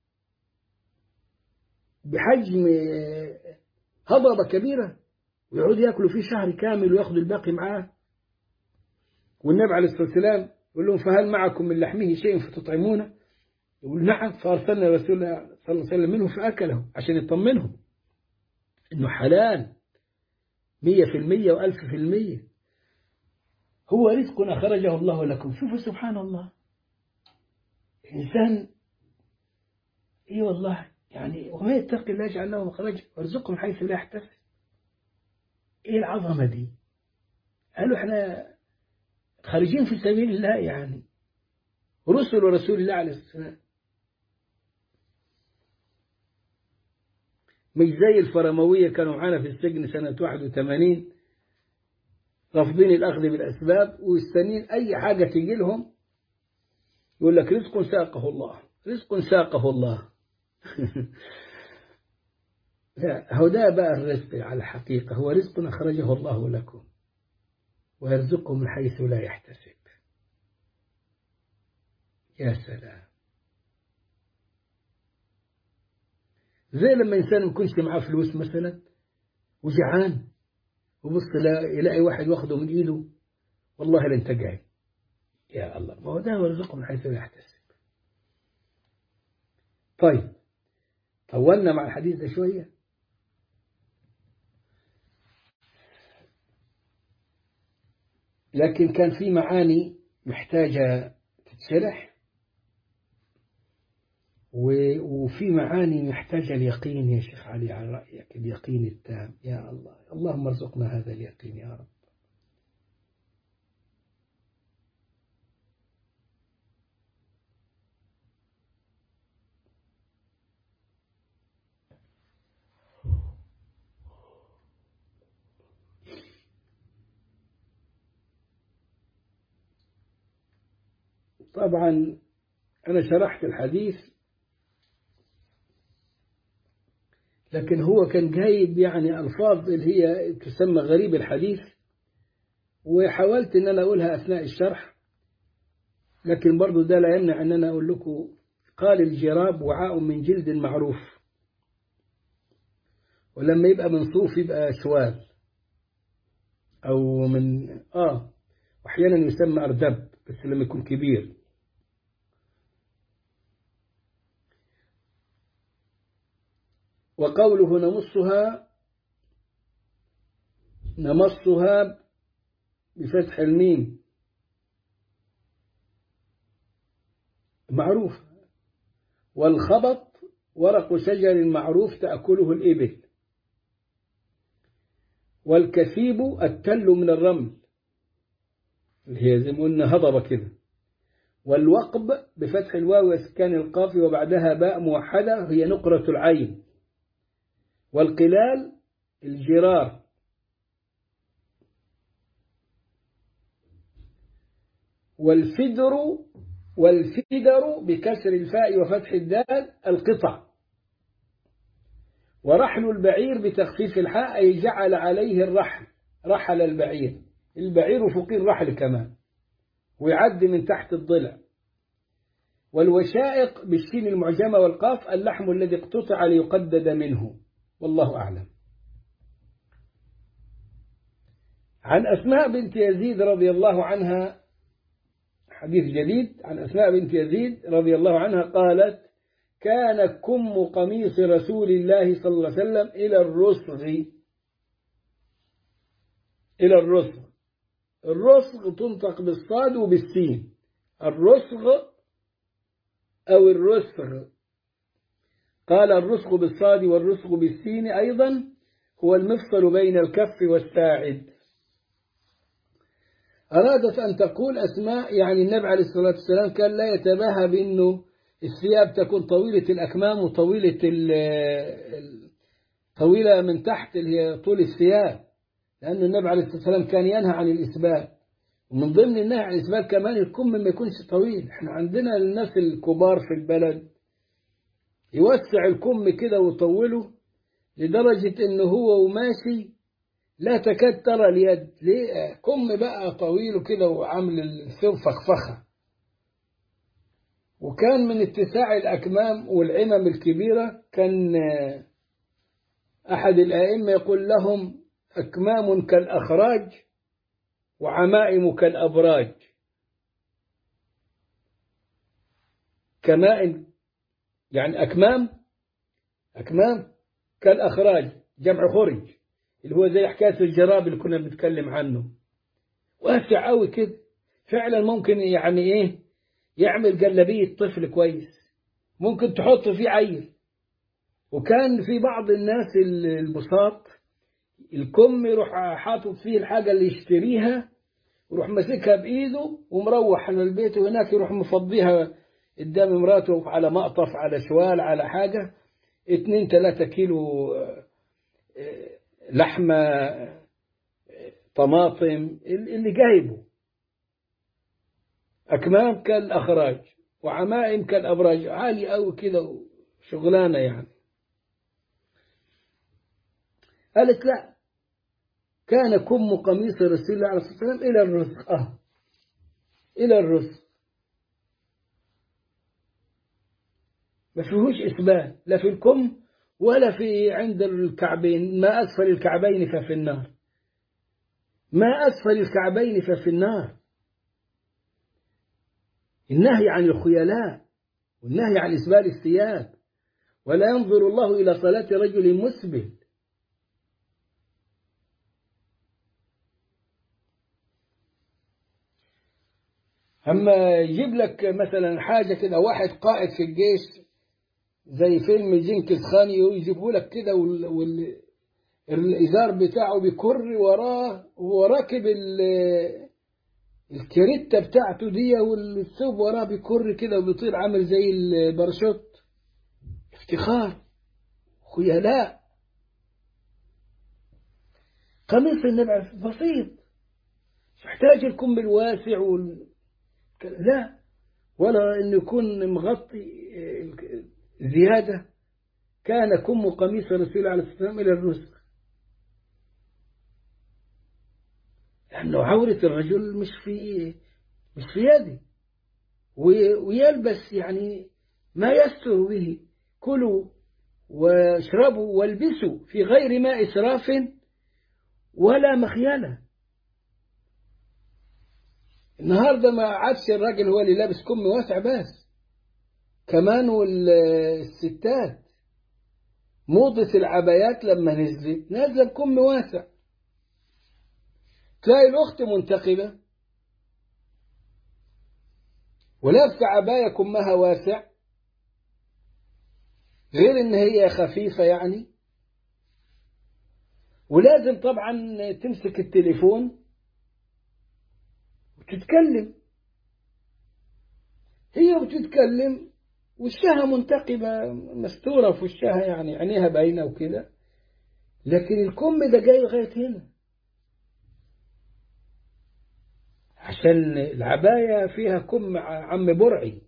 بحجم هضبة كبيرة ويقعد ياكلوا فيه شهر كامل وياخدوا الباقي معاه والنبي عليه الصلاة والسلام يقول لهم فهل معكم من لحمه شيء فتطعمونه يقول نعم فأرسلنا رسول الله صلى الله عليه وسلم منه فأكله عشان يطمنهم إنه حلال مية في المية وألف في المية هو رزق أخرجه الله لكم شوفوا سبحان الله إنسان إي والله يعني وما يتقي الله يجعل له مخرجا ويرزقه من حيث لا يحتسب إيه العظمة دي قالوا إحنا خارجين في سبيل الله يعني رسل رسول الله عليه السلام مش زي الفرموية كانوا معانا في السجن سنة 81 رافضين الأخذ بالأسباب ويستنين أي حاجة تجي لهم يقول لك رزق ساقه الله رزق ساقه الله هو ده بقى الرزق على حقيقة هو رزق أخرجه الله لكم ويرزقه من حيث لا يحتسب يا سلام زي لما إنسان ما يكونش معاه فلوس مثلا وجعان وبص يلاقي واحد واخده من إيده والله لن تجعي يا الله ما هو ده يرزقه من حيث لا يحتسب طيب طولنا مع الحديث ده شوية لكن كان في معاني محتاجة تتشرح وفي معاني محتاجة اليقين يا شيخ علي على رأيك اليقين التام يا الله اللهم ارزقنا هذا اليقين يا رب طبعا أنا شرحت الحديث لكن هو كان جايب يعني ألفاظ اللي هي تسمى غريب الحديث وحاولت أن أنا أقولها أثناء الشرح لكن برضو ده لا يمنع أن أنا أقول لكم قال الجراب وعاء من جلد معروف ولما يبقى من صوف يبقى شوال أو من آه وأحيانا يسمى أردب بس لما يكون كبير وقوله نمصها نمصها بفتح الميم معروف والخبط ورق شجر معروف تأكله الإبل والكثيب التل من الرمل اللي هي زي ما قلنا هضبة كده والوقب بفتح الواو وسكان القاف وبعدها باء موحدة هي نقرة العين والقلال الجرار والفدر والفدر بكسر الفاء وفتح الدال القطع ورحل البعير بتخفيف الحاء أي جعل عليه الرحل رحل البعير البعير فوقيه الرحل كمان ويعد من تحت الضلع والوشائق بالشين المعجمة والقاف اللحم الذي اقتطع ليقدد منه والله أعلم عن أسماء بنت يزيد رضي الله عنها حديث جديد عن أسماء بنت يزيد رضي الله عنها قالت كان كم قميص رسول الله صلى الله عليه وسلم إلى الرسغ إلى الرسغ الرسغ تنطق بالصاد وبالسين الرسغ أو الرسغ قال الرسغ بالصاد والرسغ بالسين أيضا هو المفصل بين الكف والساعد أرادت أن تقول أسماء يعني النبي عليه الصلاة والسلام كان لا يتباهى بأنه الثياب تكون طويلة الأكمام وطويلة طويلة من تحت اللي هي طول الثياب لأن النبي عليه الصلاة والسلام كان ينهى عن الإسبال ومن ضمن النهي عن الإسبال كمان الكم ما يكونش طويل احنا عندنا الناس الكبار في البلد يوسع الكم كده ويطوله لدرجة انه هو وماشي لا تكاد ترى اليد ليه كم بقى طويل كده وعامل الثوب فخفخة وكان من اتساع الأكمام والعمم الكبيرة كان أحد الآئمة يقول لهم أكمام كالأخراج وعمائم كالأبراج كماء يعني أكمام أكمام كالأخراج جمع خرج اللي هو زي حكاية الجراب اللي كنا بنتكلم عنه واسع قوي كده فعلا ممكن يعني إيه يعمل جلبية طفل كويس ممكن تحط فيه عيل وكان في بعض الناس البساط الكم يروح حاطط فيه الحاجة اللي يشتريها ويروح ماسكها بإيده ومروح على البيت وهناك يروح مفضيها قدام مراته على مقطف على شوال على حاجة اتنين تلاتة كيلو لحمة طماطم اللي جايبه أكمام كالأخراج وعمائم كالأبراج عالي أوي كده شغلانة يعني قالت لا كان كم قميص رسول الله عليه الصلاة والسلام إلى الرزق آه إلى الرزق ما فيهوش إثبات لا في الكم ولا في عند الكعبين ما أسفل الكعبين ففي النار ما أسفل الكعبين ففي النار النهي عن الخيلاء والنهي عن إسبال الثياب ولا ينظر الله إلى صلاة رجل مسبل أما يجيب لك مثلا حاجة كده واحد قائد في الجيش زي فيلم جينكس خان يجيبوا لك كده وال... وال... الإزار بتاعه بيكر وراه وراكب ال... الكريتة بتاعته دي والثوب وراه بيكر كده وبيطير عامل زي الباراشوت افتخار خيلاء قميص النبي بسيط مش محتاج الكم الواسع وال... لا ولا انه يكون مغطي زيادة كان كم قميص رسول الله عليه السلام إلى الرزق لأنه عورة الرجل مش في مش في يده ويلبس يعني ما يستر به كلوا واشربوا والبسوا في غير ما إسراف ولا مخيلة النهارده ما عادش الراجل هو اللي لابس كم واسع بس كمان والستات موضة العبايات لما نزلت نازلة بكم واسع تلاقي الأخت منتقبة ولابسة عباية كمها واسع غير إن هي خفيفة يعني ولازم طبعا تمسك التليفون وتتكلم هي وتتكلم وشها منتقبة مستورة في وشها يعني عينيها باينة وكده لكن الكم ده جاي لغاية هنا عشان العباية فيها كم عم برعي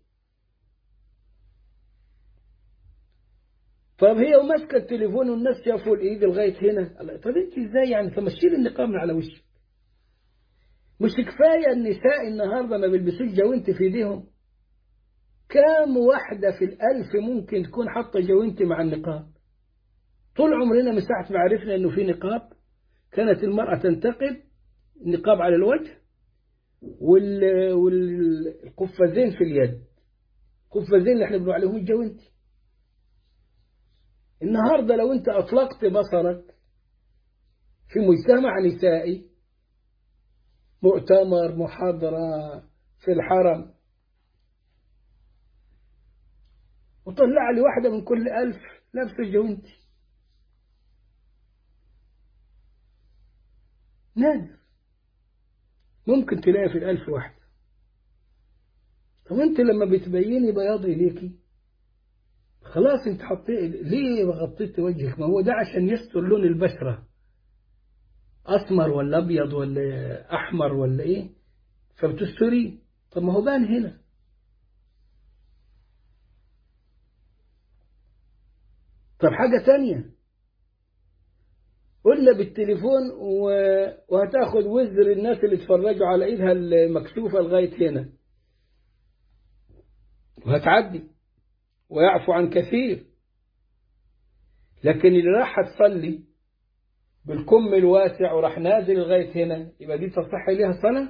طب هي وماسكة التليفون والناس شافوا الايد لغاية هنا طب انت ازاي يعني تمشيل النقاب من على وشك مش كفاية النساء النهاردة ما بيلبسوش جوانت في ايديهم كام واحدة في الألف ممكن تكون حاطة جوانت مع النقاب طول عمرنا من ساعة ما عرفنا انه في نقاب كانت المرأة تنتقب النقاب على الوجه وال... والقفازين في اليد قفازين اللي احنا بنقول عليهم الجوانت النهاردة لو انت اطلقت بصرك في مجتمع نسائي مؤتمر محاضرة في الحرم وطلع لي واحدة من كل ألف لابسة جوانتي نادر ممكن تلاقي في الألف واحدة طب أنت لما بتبيني بياض إليكي خلاص أنت حطيت ليه غطيت وجهك ما هو ده عشان يستر لون البشرة أسمر ولا أبيض ولا أحمر ولا إيه فبتستري طب ما هو بان هنا طب حاجة تانية قلنا بالتليفون وهتاخد وزر الناس اللي اتفرجوا على ايدها المكشوفة لغاية هنا وهتعدي ويعفو عن كثير لكن اللي راح تصلي بالكم الواسع وراح نازل لغاية هنا يبقى دي تصح ليها صلاة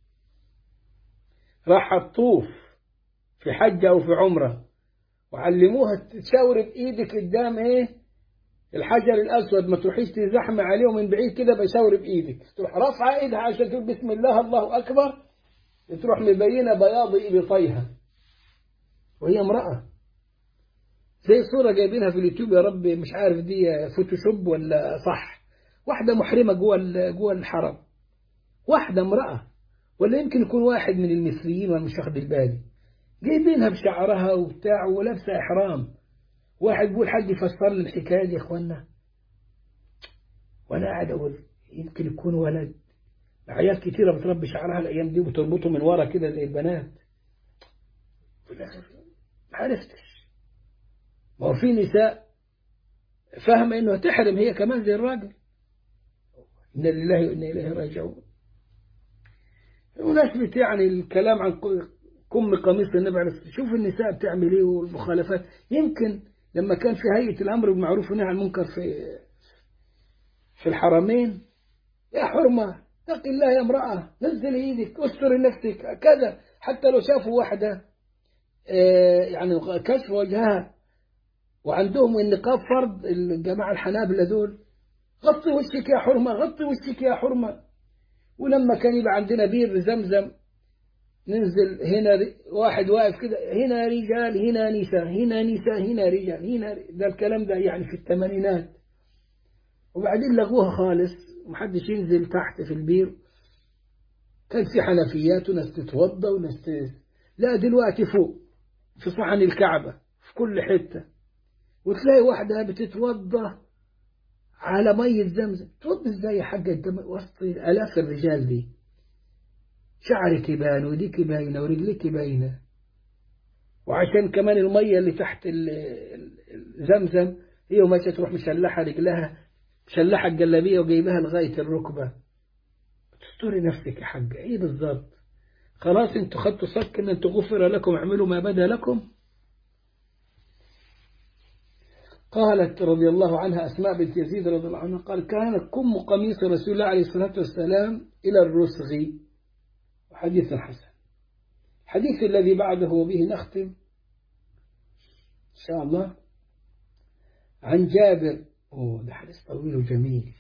راح تطوف في حجة أو في عمرة وعلموها تشاور بإيدك قدام إيه الحجر الأسود ما تروحيش تزحم عليه ومن بعيد كده بيشاور بإيدك تروح رافعة إيدها عشان تقول بسم الله الله أكبر تروح مبينة بياض إبطيها وهي امرأة زي صورة جايبينها في اليوتيوب يا رب مش عارف دي فوتوشوب ولا صح واحدة محرمة جوه جوه الحرم واحدة امرأة ولا يمكن يكون واحد من المصريين وانا مش واخد بالي جايبينها بشعرها وبتاع ولابسة إحرام واحد بيقول حد يفسر لي الحكاية دي يا إخوانا وأنا قاعد أقول يمكن يكون ولد عيال كتيرة بتربي شعرها الأيام دي وتربطه من ورا كده زي البنات في الآخر ما عرفتش ما هو في نساء فاهمة إنه تحرم هي كمان زي الراجل إن لله وإنا إليه راجعون بمناسبة يعني الكلام عن كم قميص النبي عليه الصلاة شوف النساء بتعمل إيه والمخالفات يمكن لما كان في هيئة الأمر بالمعروف والنهي عن المنكر في في الحرمين يا حرمة اتق الله يا امرأة نزل ايدك استر نفسك كذا حتى لو شافوا واحدة يعني كشف وجهها وعندهم النقاب فرض الجماعة الحنابلة دول غطي وشك يا حرمة غطي وشك يا حرمة ولما كان يبقى عندنا بير زمزم ننزل هنا واحد واقف كده هنا رجال هنا نساء هنا نساء هنا رجال هنا ده الكلام ده يعني في الثمانينات وبعدين لغوها خالص ومحدش ينزل تحت في البير كان في حنفيات وناس تتوضى وناس ت... لا دلوقتي فوق في صحن الكعبة في كل حتة وتلاقي واحدة بتتوضى على مية زمزم توضى ازاي يا حاجة انت وسط آلاف الرجال دي شعرك يبان وديك باينة ورجلك باينة وعشان كمان المية اللي تحت زمزم هي وماشية تروح مشلحة رجلها مشلحة الجلابية وجايبها لغاية الركبة تستوري نفسك يا حاجة ايه بالظبط خلاص انتوا خدتوا صك ان انتوا غفر لكم اعملوا ما بدا لكم قالت رضي الله عنها أسماء بنت يزيد رضي الله عنها قال كان كم قميص رسول الله عليه الصلاة والسلام إلى الرسغ حديث حسن الحديث الذي بعده وبه نختم إن شاء الله عن جابر أوه ده حديث طويل وجميل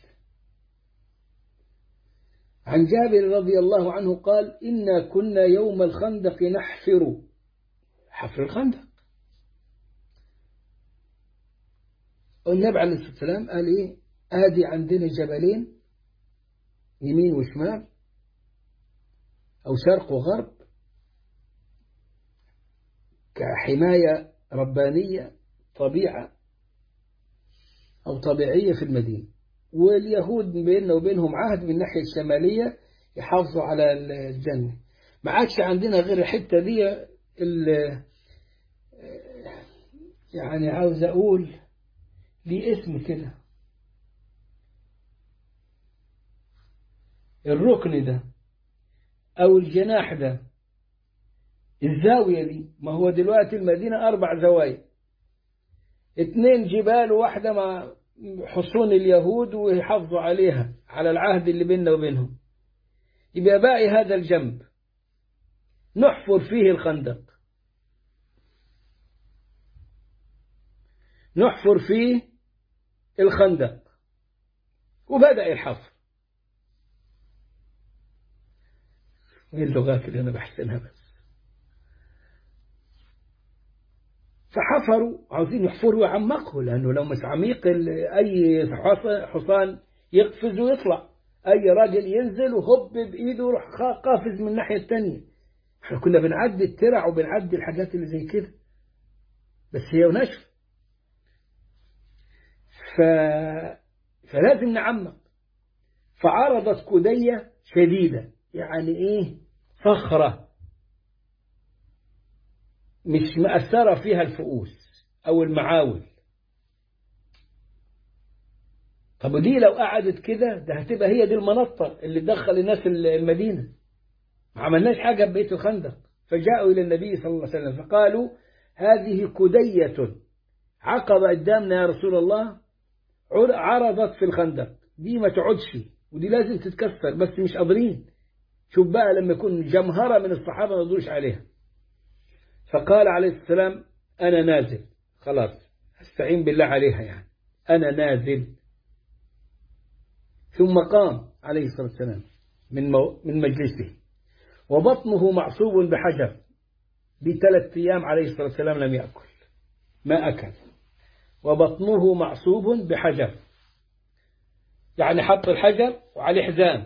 عن جابر رضي الله عنه قال إنا كنا يوم الخندق نحفر حفر الخندق والنبي عليه الصلاة والسلام قال إيه آدي عندنا جبلين يمين وشمال أو شرق وغرب كحماية ربانية طبيعة أو طبيعية في المدينة واليهود بيننا وبينهم عهد من الناحية الشمالية يحافظوا على الجنة ما عادش عندنا غير الحتة دي يعني عاوز أقول ليه اسم كده الركن ده أو الجناح ده الزاوية دي ما هو دلوقتي المدينة أربع زوايا اتنين جبال وواحدة مع حصون اليهود ويحافظوا عليها على العهد اللي بيننا وبينهم يبقى باقي هذا الجنب نحفر فيه الخندق نحفر فيه الخندق وبدأ الحفر ايه اللغات اللي انا بحسنها بس فحفروا عاوزين يحفروا ويعمقوا لانه لو مش عميق اي حصان يقفز ويطلع اي راجل ينزل وهب بايده يروح قافز من الناحيه الثانيه احنا كنا بنعدي الترع وبنعدي الحاجات اللي زي كده بس هي نشف ف... فلازم نعمق فعرضت كدية شديدة يعني ايه صخرة مش مأثرة فيها الفؤوس أو المعاول طب ودي لو قعدت كده ده هتبقى هي دي المنطة اللي تدخل الناس المدينة ما عملناش حاجة ببيت الخندق فجاءوا إلى النبي صلى الله عليه وسلم فقالوا هذه كدية عقب قدامنا يا رسول الله عرضت في الخندق دي ما تقعدش ودي لازم تتكسر بس مش قادرين شوف بقى لما يكون جمهرة من الصحابة ما يقدروش عليها فقال عليه السلام أنا نازل خلاص استعين بالله عليها يعني أنا نازل ثم قام عليه الصلاة والسلام من, مو من مجلسه وبطنه معصوب بحجر بثلاث أيام عليه الصلاة والسلام لم يأكل ما أكل وبطنه معصوب بحجر يعني حط الحجر وعليه حزام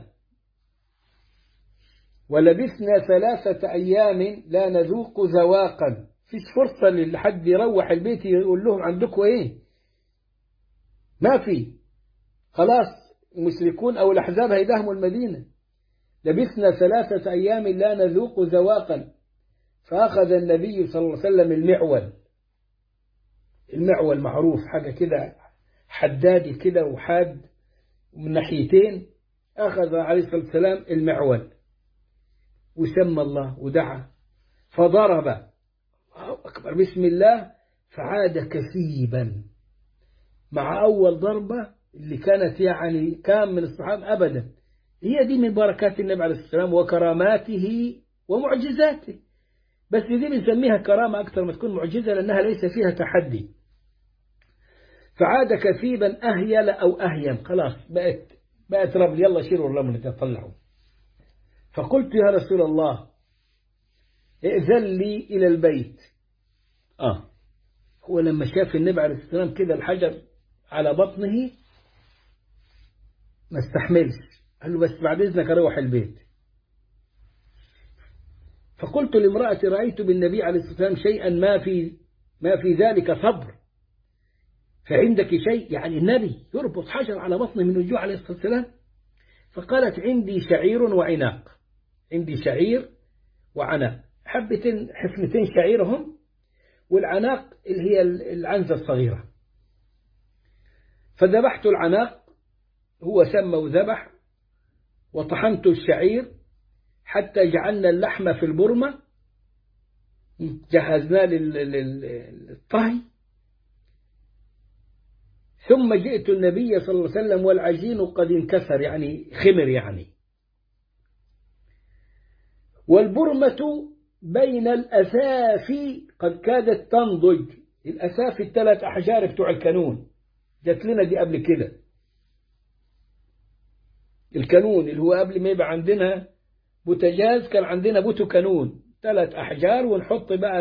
ولبثنا ثلاثة أيام لا نذوق ذواقا فيش فرصة لحد يروح البيت يقول لهم عندكم إيه ما في خلاص المشركون أو الأحزاب هيدهموا المدينة لبثنا ثلاثة أيام لا نذوق ذواقا فأخذ النبي صلى الله عليه وسلم المعول المعول معروف حاجة كده حدادي كده وحاد من ناحيتين أخذ عليه الصلاة والسلام المعول وسمى الله ودعا فضرب أكبر بسم الله فعاد كثيبا مع أول ضربة اللي كانت يعني كان من الصحابة أبدا هي دي من بركات النبي عليه الصلاة والسلام وكراماته ومعجزاته بس دي بنسميها كرامة أكثر ما تكون معجزة لأنها ليس فيها تحدي فعاد كثيبا أهيل أو أهيم خلاص بقت بقت رمل يلا شيلوا الرمل تطلعوا فقلت يا رسول الله ائذن لي إلى البيت آه هو لما شاف النبي عليه الصلاة والسلام كده الحجر على بطنه ما استحملش قال له بس بعد إذنك أروح البيت فقلت لامرأتي رأيت بالنبي عليه الصلاة والسلام شيئا ما في ما في ذلك صبر فعندك شيء يعني النبي يربط حجر على بطنه من الجوع عليه الصلاة والسلام فقالت عندي شعير وعناق عندي شعير وعناق حبتين حفنتين شعيرهم والعناق اللي هي العنزة الصغيرة فذبحت العناق هو سمى وذبح وطحنت الشعير حتى جعلنا اللحم في البرمة جهزناه للطهي ثم جئت النبي صلى الله عليه وسلم والعجين قد انكسر يعني خمر يعني والبرمة بين الأسافي قد كادت تنضج الأسافي الثلاث أحجار بتوع الكانون جات لنا دي قبل كده الكانون اللي هو قبل ما يبقى عندنا بوتجاز كان عندنا بوتو كانون ثلاث أحجار ونحط بقى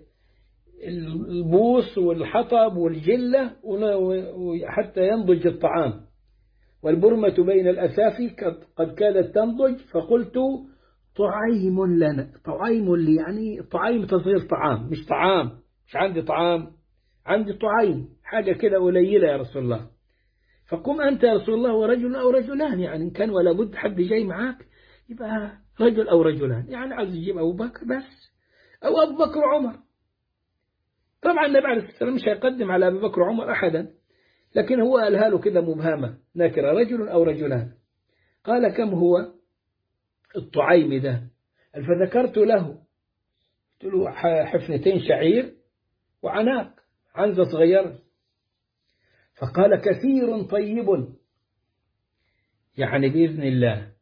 البوص والحطب والجلة حتى ينضج الطعام والبرمة بين الأسافي قد كادت تنضج فقلت طعيم لنا طعيم لي يعني طعيم تصغير طعام مش طعام مش عندي طعام عندي طعيم حاجة كده قليلة يا رسول الله فقم أنت يا رسول الله ورجل أو رجلان يعني إن كان ولا بد حد جاي معاك يبقى رجل أو رجلان يعني عايز يجيب أبو بكر بس أو أبو بكر وعمر طبعا النبي عليه الصلاة والسلام مش هيقدم على أبي بكر وعمر أحدا لكن هو قالها له كده مبهمة نكرة رجل أو رجلان قال كم هو الطعيم ده فذكرت له قلت له حفنتين شعير وعناق عنزة صغيرة فقال كثير طيب يعني بإذن الله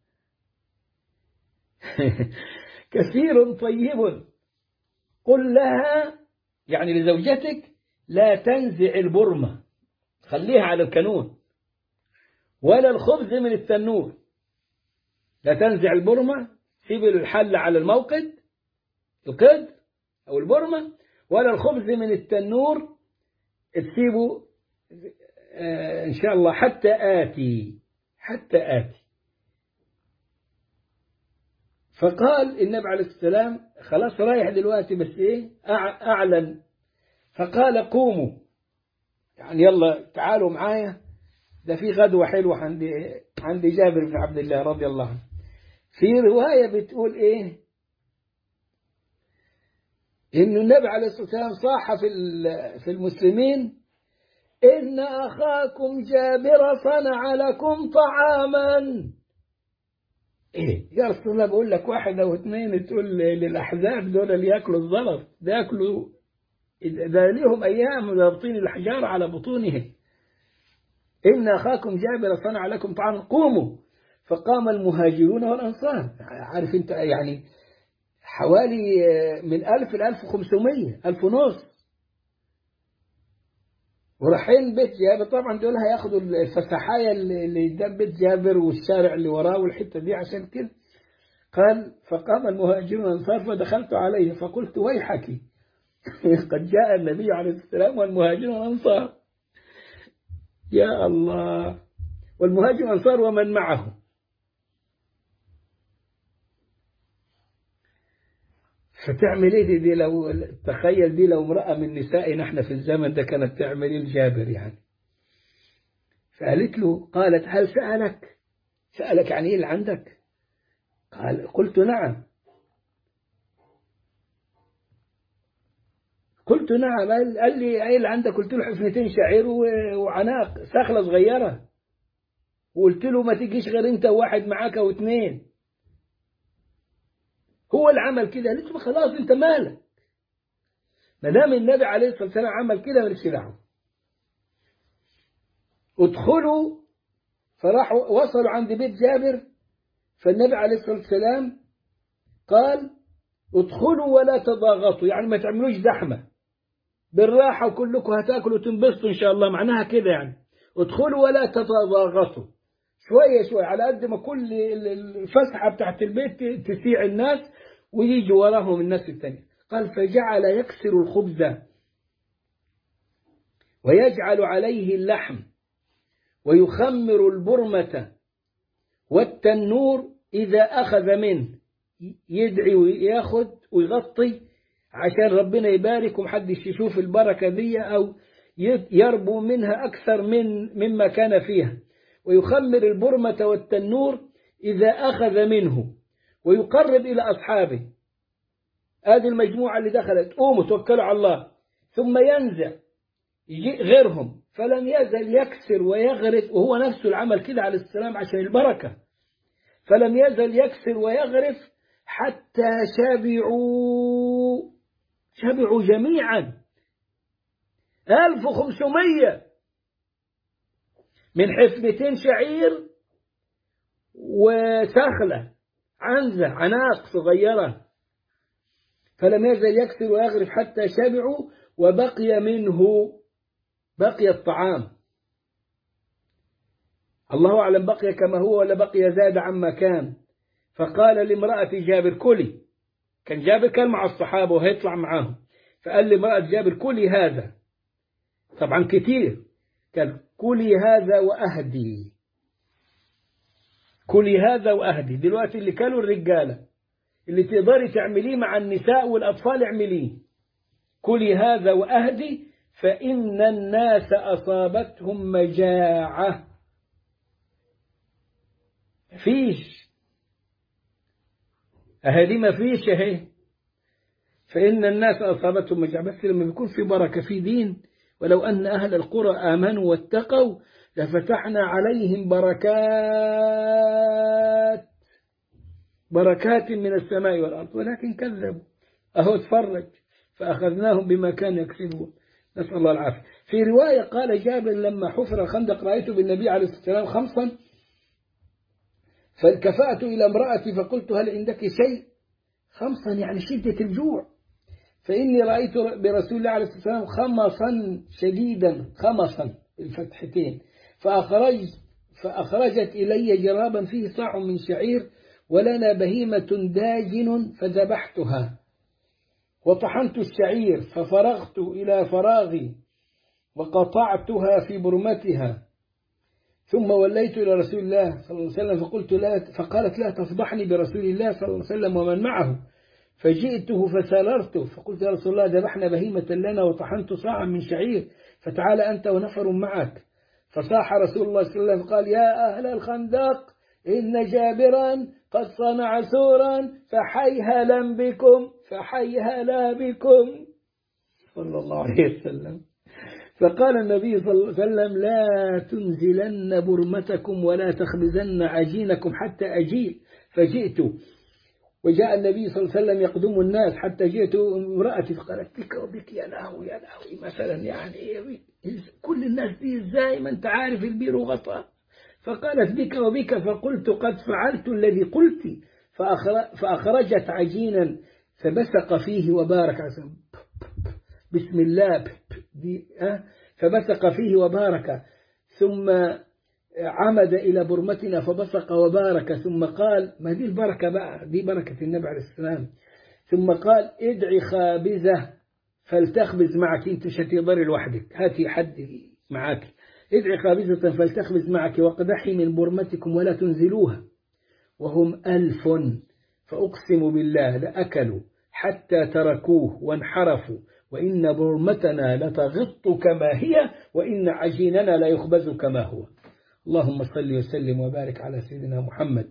كثير طيب قل لها يعني لزوجتك لا تنزع البرمة خليها على الكانون ولا الخبز من التنور لا تنزع البرمة سيب الحل على الموقد القد أو البرمة ولا الخبز من التنور تسيبه إن شاء الله حتى آتي حتى آتي فقال النبي عليه السلام خلاص رايح دلوقتي بس إيه أعلن فقال قوموا يعني يلا تعالوا معايا ده في غدوة حلوة عند عند جابر بن عبد الله رضي الله عنه في رواية بتقول إيه إن النبي عليه الصلاة والسلام صاح في في المسلمين إن أخاكم جابر صنع لكم طعاما إيه يا رسول الله بقول لك واحد أو اثنين تقول للأحزاب دول اللي ياكلوا الزلط ده ياكلوا ده ليهم أيام رابطين الأحجار على بطونهم إن أخاكم جابر صنع لكم طعاما قوموا فقام المهاجرون والأنصار عارف أنت يعني حوالي من ألف لألف وخمسمية ألف ونص ورايحين بيت جابر طبعا دول هياخدوا الفسحاية اللي قدام بيت جابر والشارع اللي وراه والحتة دي عشان كده قال فقام المهاجرون والأنصار فدخلت عليه فقلت ويحك قد جاء النبي عليه السلام والمهاجرون والأنصار يا الله والمهاجر والأنصار ومن معه فتعمل ايه دي, دي لو تخيل دي لو امرأة من نسائنا احنا في الزمن ده كانت تعمل ايه الجابر يعني فقالت له قالت هل سألك سألك عن ايه اللي عندك قال قلت نعم قلت نعم قال لي ايه اللي عندك قلت له حفنتين شعير وعناق سخلة صغيرة وقلت له ما تجيش غير انت وواحد معاك او اتنين هو اللي عمل كده قالت له خلاص انت مالك ما دام النبي عليه الصلاه والسلام عمل كده مالكش دعوه ادخلوا فراحوا وصلوا عند بيت جابر فالنبي عليه الصلاه والسلام قال ادخلوا ولا تضاغطوا يعني ما تعملوش زحمه بالراحه وكلكم هتاكلوا وتنبسطوا ان شاء الله معناها كده يعني ادخلوا ولا تتضاغطوا شوية شوية على قد ما كل الفسحة بتاعت البيت تسيع الناس ويجي وراهم الناس التانية قال فجعل يكسر الخبز ويجعل عليه اللحم ويخمر البرمة والتنور إذا أخذ منه يدعي وياخد ويغطي عشان ربنا يبارك ومحدش يشوف البركة دي أو يربو منها أكثر من مما كان فيها ويخمر البرمة والتنور إذا أخذ منه ويقرب إلى أصحابه هذه المجموعة اللي دخلت قوموا توكلوا على الله ثم ينزع غيرهم فلم يزل يكسر ويغرف وهو نفسه العمل كده على السلام عشان البركة فلم يزل يكسر ويغرف حتى شبعوا شبعوا جميعا 1500 من حفنتين شعير وسخلة عنزة عناق صغيرة فلم يزل يكسر ويغرف حتى شبعوا وبقي منه بقي الطعام الله أعلم بقي كما هو ولا بقي زاد عما كان فقال لامرأة جابر كلي كان جابر كان مع الصحابة وهيطلع معاهم فقال لامرأة جابر كلي هذا طبعا كتير قال كلي هذا وأهدي كلي هذا وأهدي دلوقتي اللي كانوا الرجالة اللي تقدري تعمليه مع النساء والأطفال اعمليه كلي هذا وأهدي فإن الناس أصابتهم مجاعة فيش أهدي ما فيش أهي فإن الناس أصابتهم مجاعة بس لما بيكون في بركة في دين ولو أن أهل القرى آمنوا واتقوا لفتحنا عليهم بركات بركات من السماء والأرض ولكن كذبوا أهو اتفرج فأخذناهم بما كانوا يكسبون نسأل الله العافية في رواية قال جابر لما حفر الخندق رأيت بالنبي عليه الصلاة والسلام خمسا فالتفأت إلى امرأتي فقلت هل عندك شيء خمسا يعني شدة الجوع فإني رأيت برسول الله عليه الصلاة والسلام خمصا شديدا خمصا الفتحتين فأخرج فأخرجت إلي جرابا فيه صاع من شعير ولنا بهيمة داجن فذبحتها وطحنت الشعير ففرغت إلى فراغي وقطعتها في برمتها ثم وليت إلى رسول الله صلى الله عليه وسلم فقلت لا فقالت لا تصبحني برسول الله صلى الله عليه وسلم ومن معه فجئته فسالرته فقلت يا رسول الله ذبحنا بهيمة لنا وطحنت صاعا من شعير فتعال أنت ونفر معك فصاح رسول الله صلى الله عليه وسلم قال يا أهل الخندق إن جابرا قد صنع سورا فحيهلا بكم فحيهلا بكم صلى الله عليه وسلم فقال النبي صلى الله عليه وسلم لا تنزلن برمتكم ولا تخبزن عجينكم حتى أجيء فجئت وجاء النبي صلى الله عليه وسلم يقدم الناس حتى جئت امرأتي فقالت بك وبك يا لهو يا لهو مثلا يعني كل الناس دي ازاي ما انت عارف البير غطى فقالت بك وبك فقلت قد فعلت الذي قلت فأخرجت عجينا فبسق فيه وبارك بسم الله دي فبسق فيه وبارك ثم عمد إلى برمتنا فبصق وبارك ثم قال ما دي البركة بقى دي بركة النبي عليه السلام ثم قال ادعي خابزة فلتخبز معك انت مش هتقدري لوحدك هاتي حد معك ادعي خابزة فلتخبز معك وقدحي من برمتكم ولا تنزلوها وهم ألف فأقسم بالله لأكلوا حتى تركوه وانحرفوا وإن برمتنا لتغط كما هي وإن عجيننا لا يخبز كما هو اللهم صل وسلم وبارك على سيدنا محمد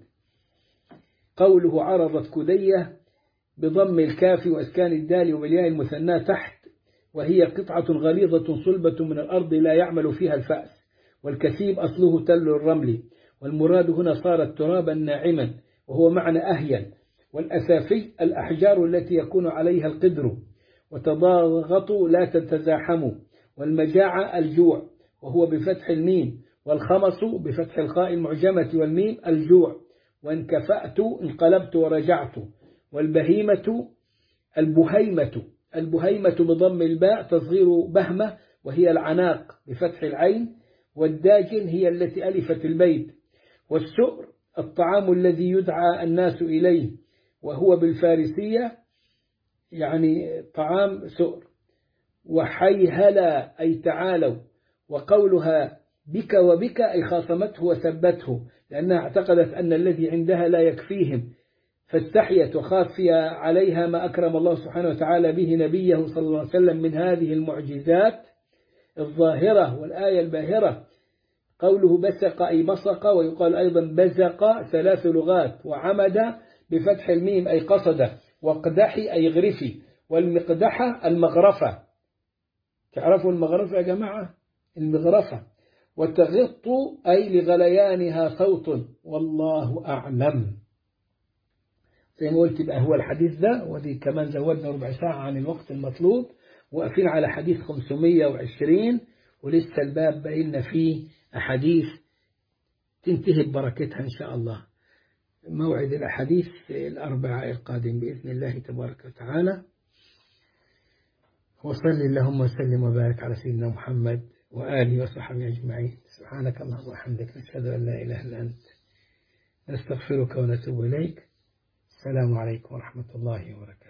قوله عرضت كدية بضم الكاف وإسكان الدال وبالياء المثنى تحت وهي قطعة غليظة صلبة من الأرض لا يعمل فيها الفأس والكثيب أصله تل الرمل والمراد هنا صارت ترابا ناعما وهو معنى أهين والأسافي الأحجار التي يكون عليها القدر وتضاغط لا تتزاحم والمجاعة الجوع وهو بفتح الميم والخمص بفتح الخاء المعجمة والميم الجوع وانكفأت انقلبت ورجعت والبهيمة البهيمة البهيمة بضم الباء تصغير بهمة وهي العناق بفتح العين والداجن هي التي ألفت البيت والسؤر الطعام الذي يدعى الناس إليه وهو بالفارسية يعني طعام سؤر وحيهلا أي تعالوا وقولها بك وبك أي خاصمته وسبته لأنها اعتقدت أن الذي عندها لا يكفيهم فاستحيت وخافي عليها ما أكرم الله سبحانه وتعالى به نبيه صلى الله عليه وسلم من هذه المعجزات الظاهرة والآية الباهرة قوله بسق أي بصق ويقال أيضا بزق ثلاث لغات وعمد بفتح الميم أي قصد واقدحي أي غرفي والمقدحة المغرفة تعرفوا المغرفة يا جماعة المغرفة وتغط أي لغليانها صوت والله أعلم زي ما قلت بقى هو الحديث ده ودي كمان زودنا ربع ساعة عن الوقت المطلوب واقفين على حديث 520 ولسه الباب بقينا فيه أحاديث تنتهي ببركتها إن شاء الله موعد الأحاديث الأربعاء القادم بإذن الله تبارك وتعالى وصل اللهم وسلم وبارك على سيدنا محمد وآله وصحبه أجمعين سبحانك اللهم وبحمدك نشهد أن لا إله إلا أنت نستغفرك ونتوب إليك السلام عليكم ورحمة الله وبركاته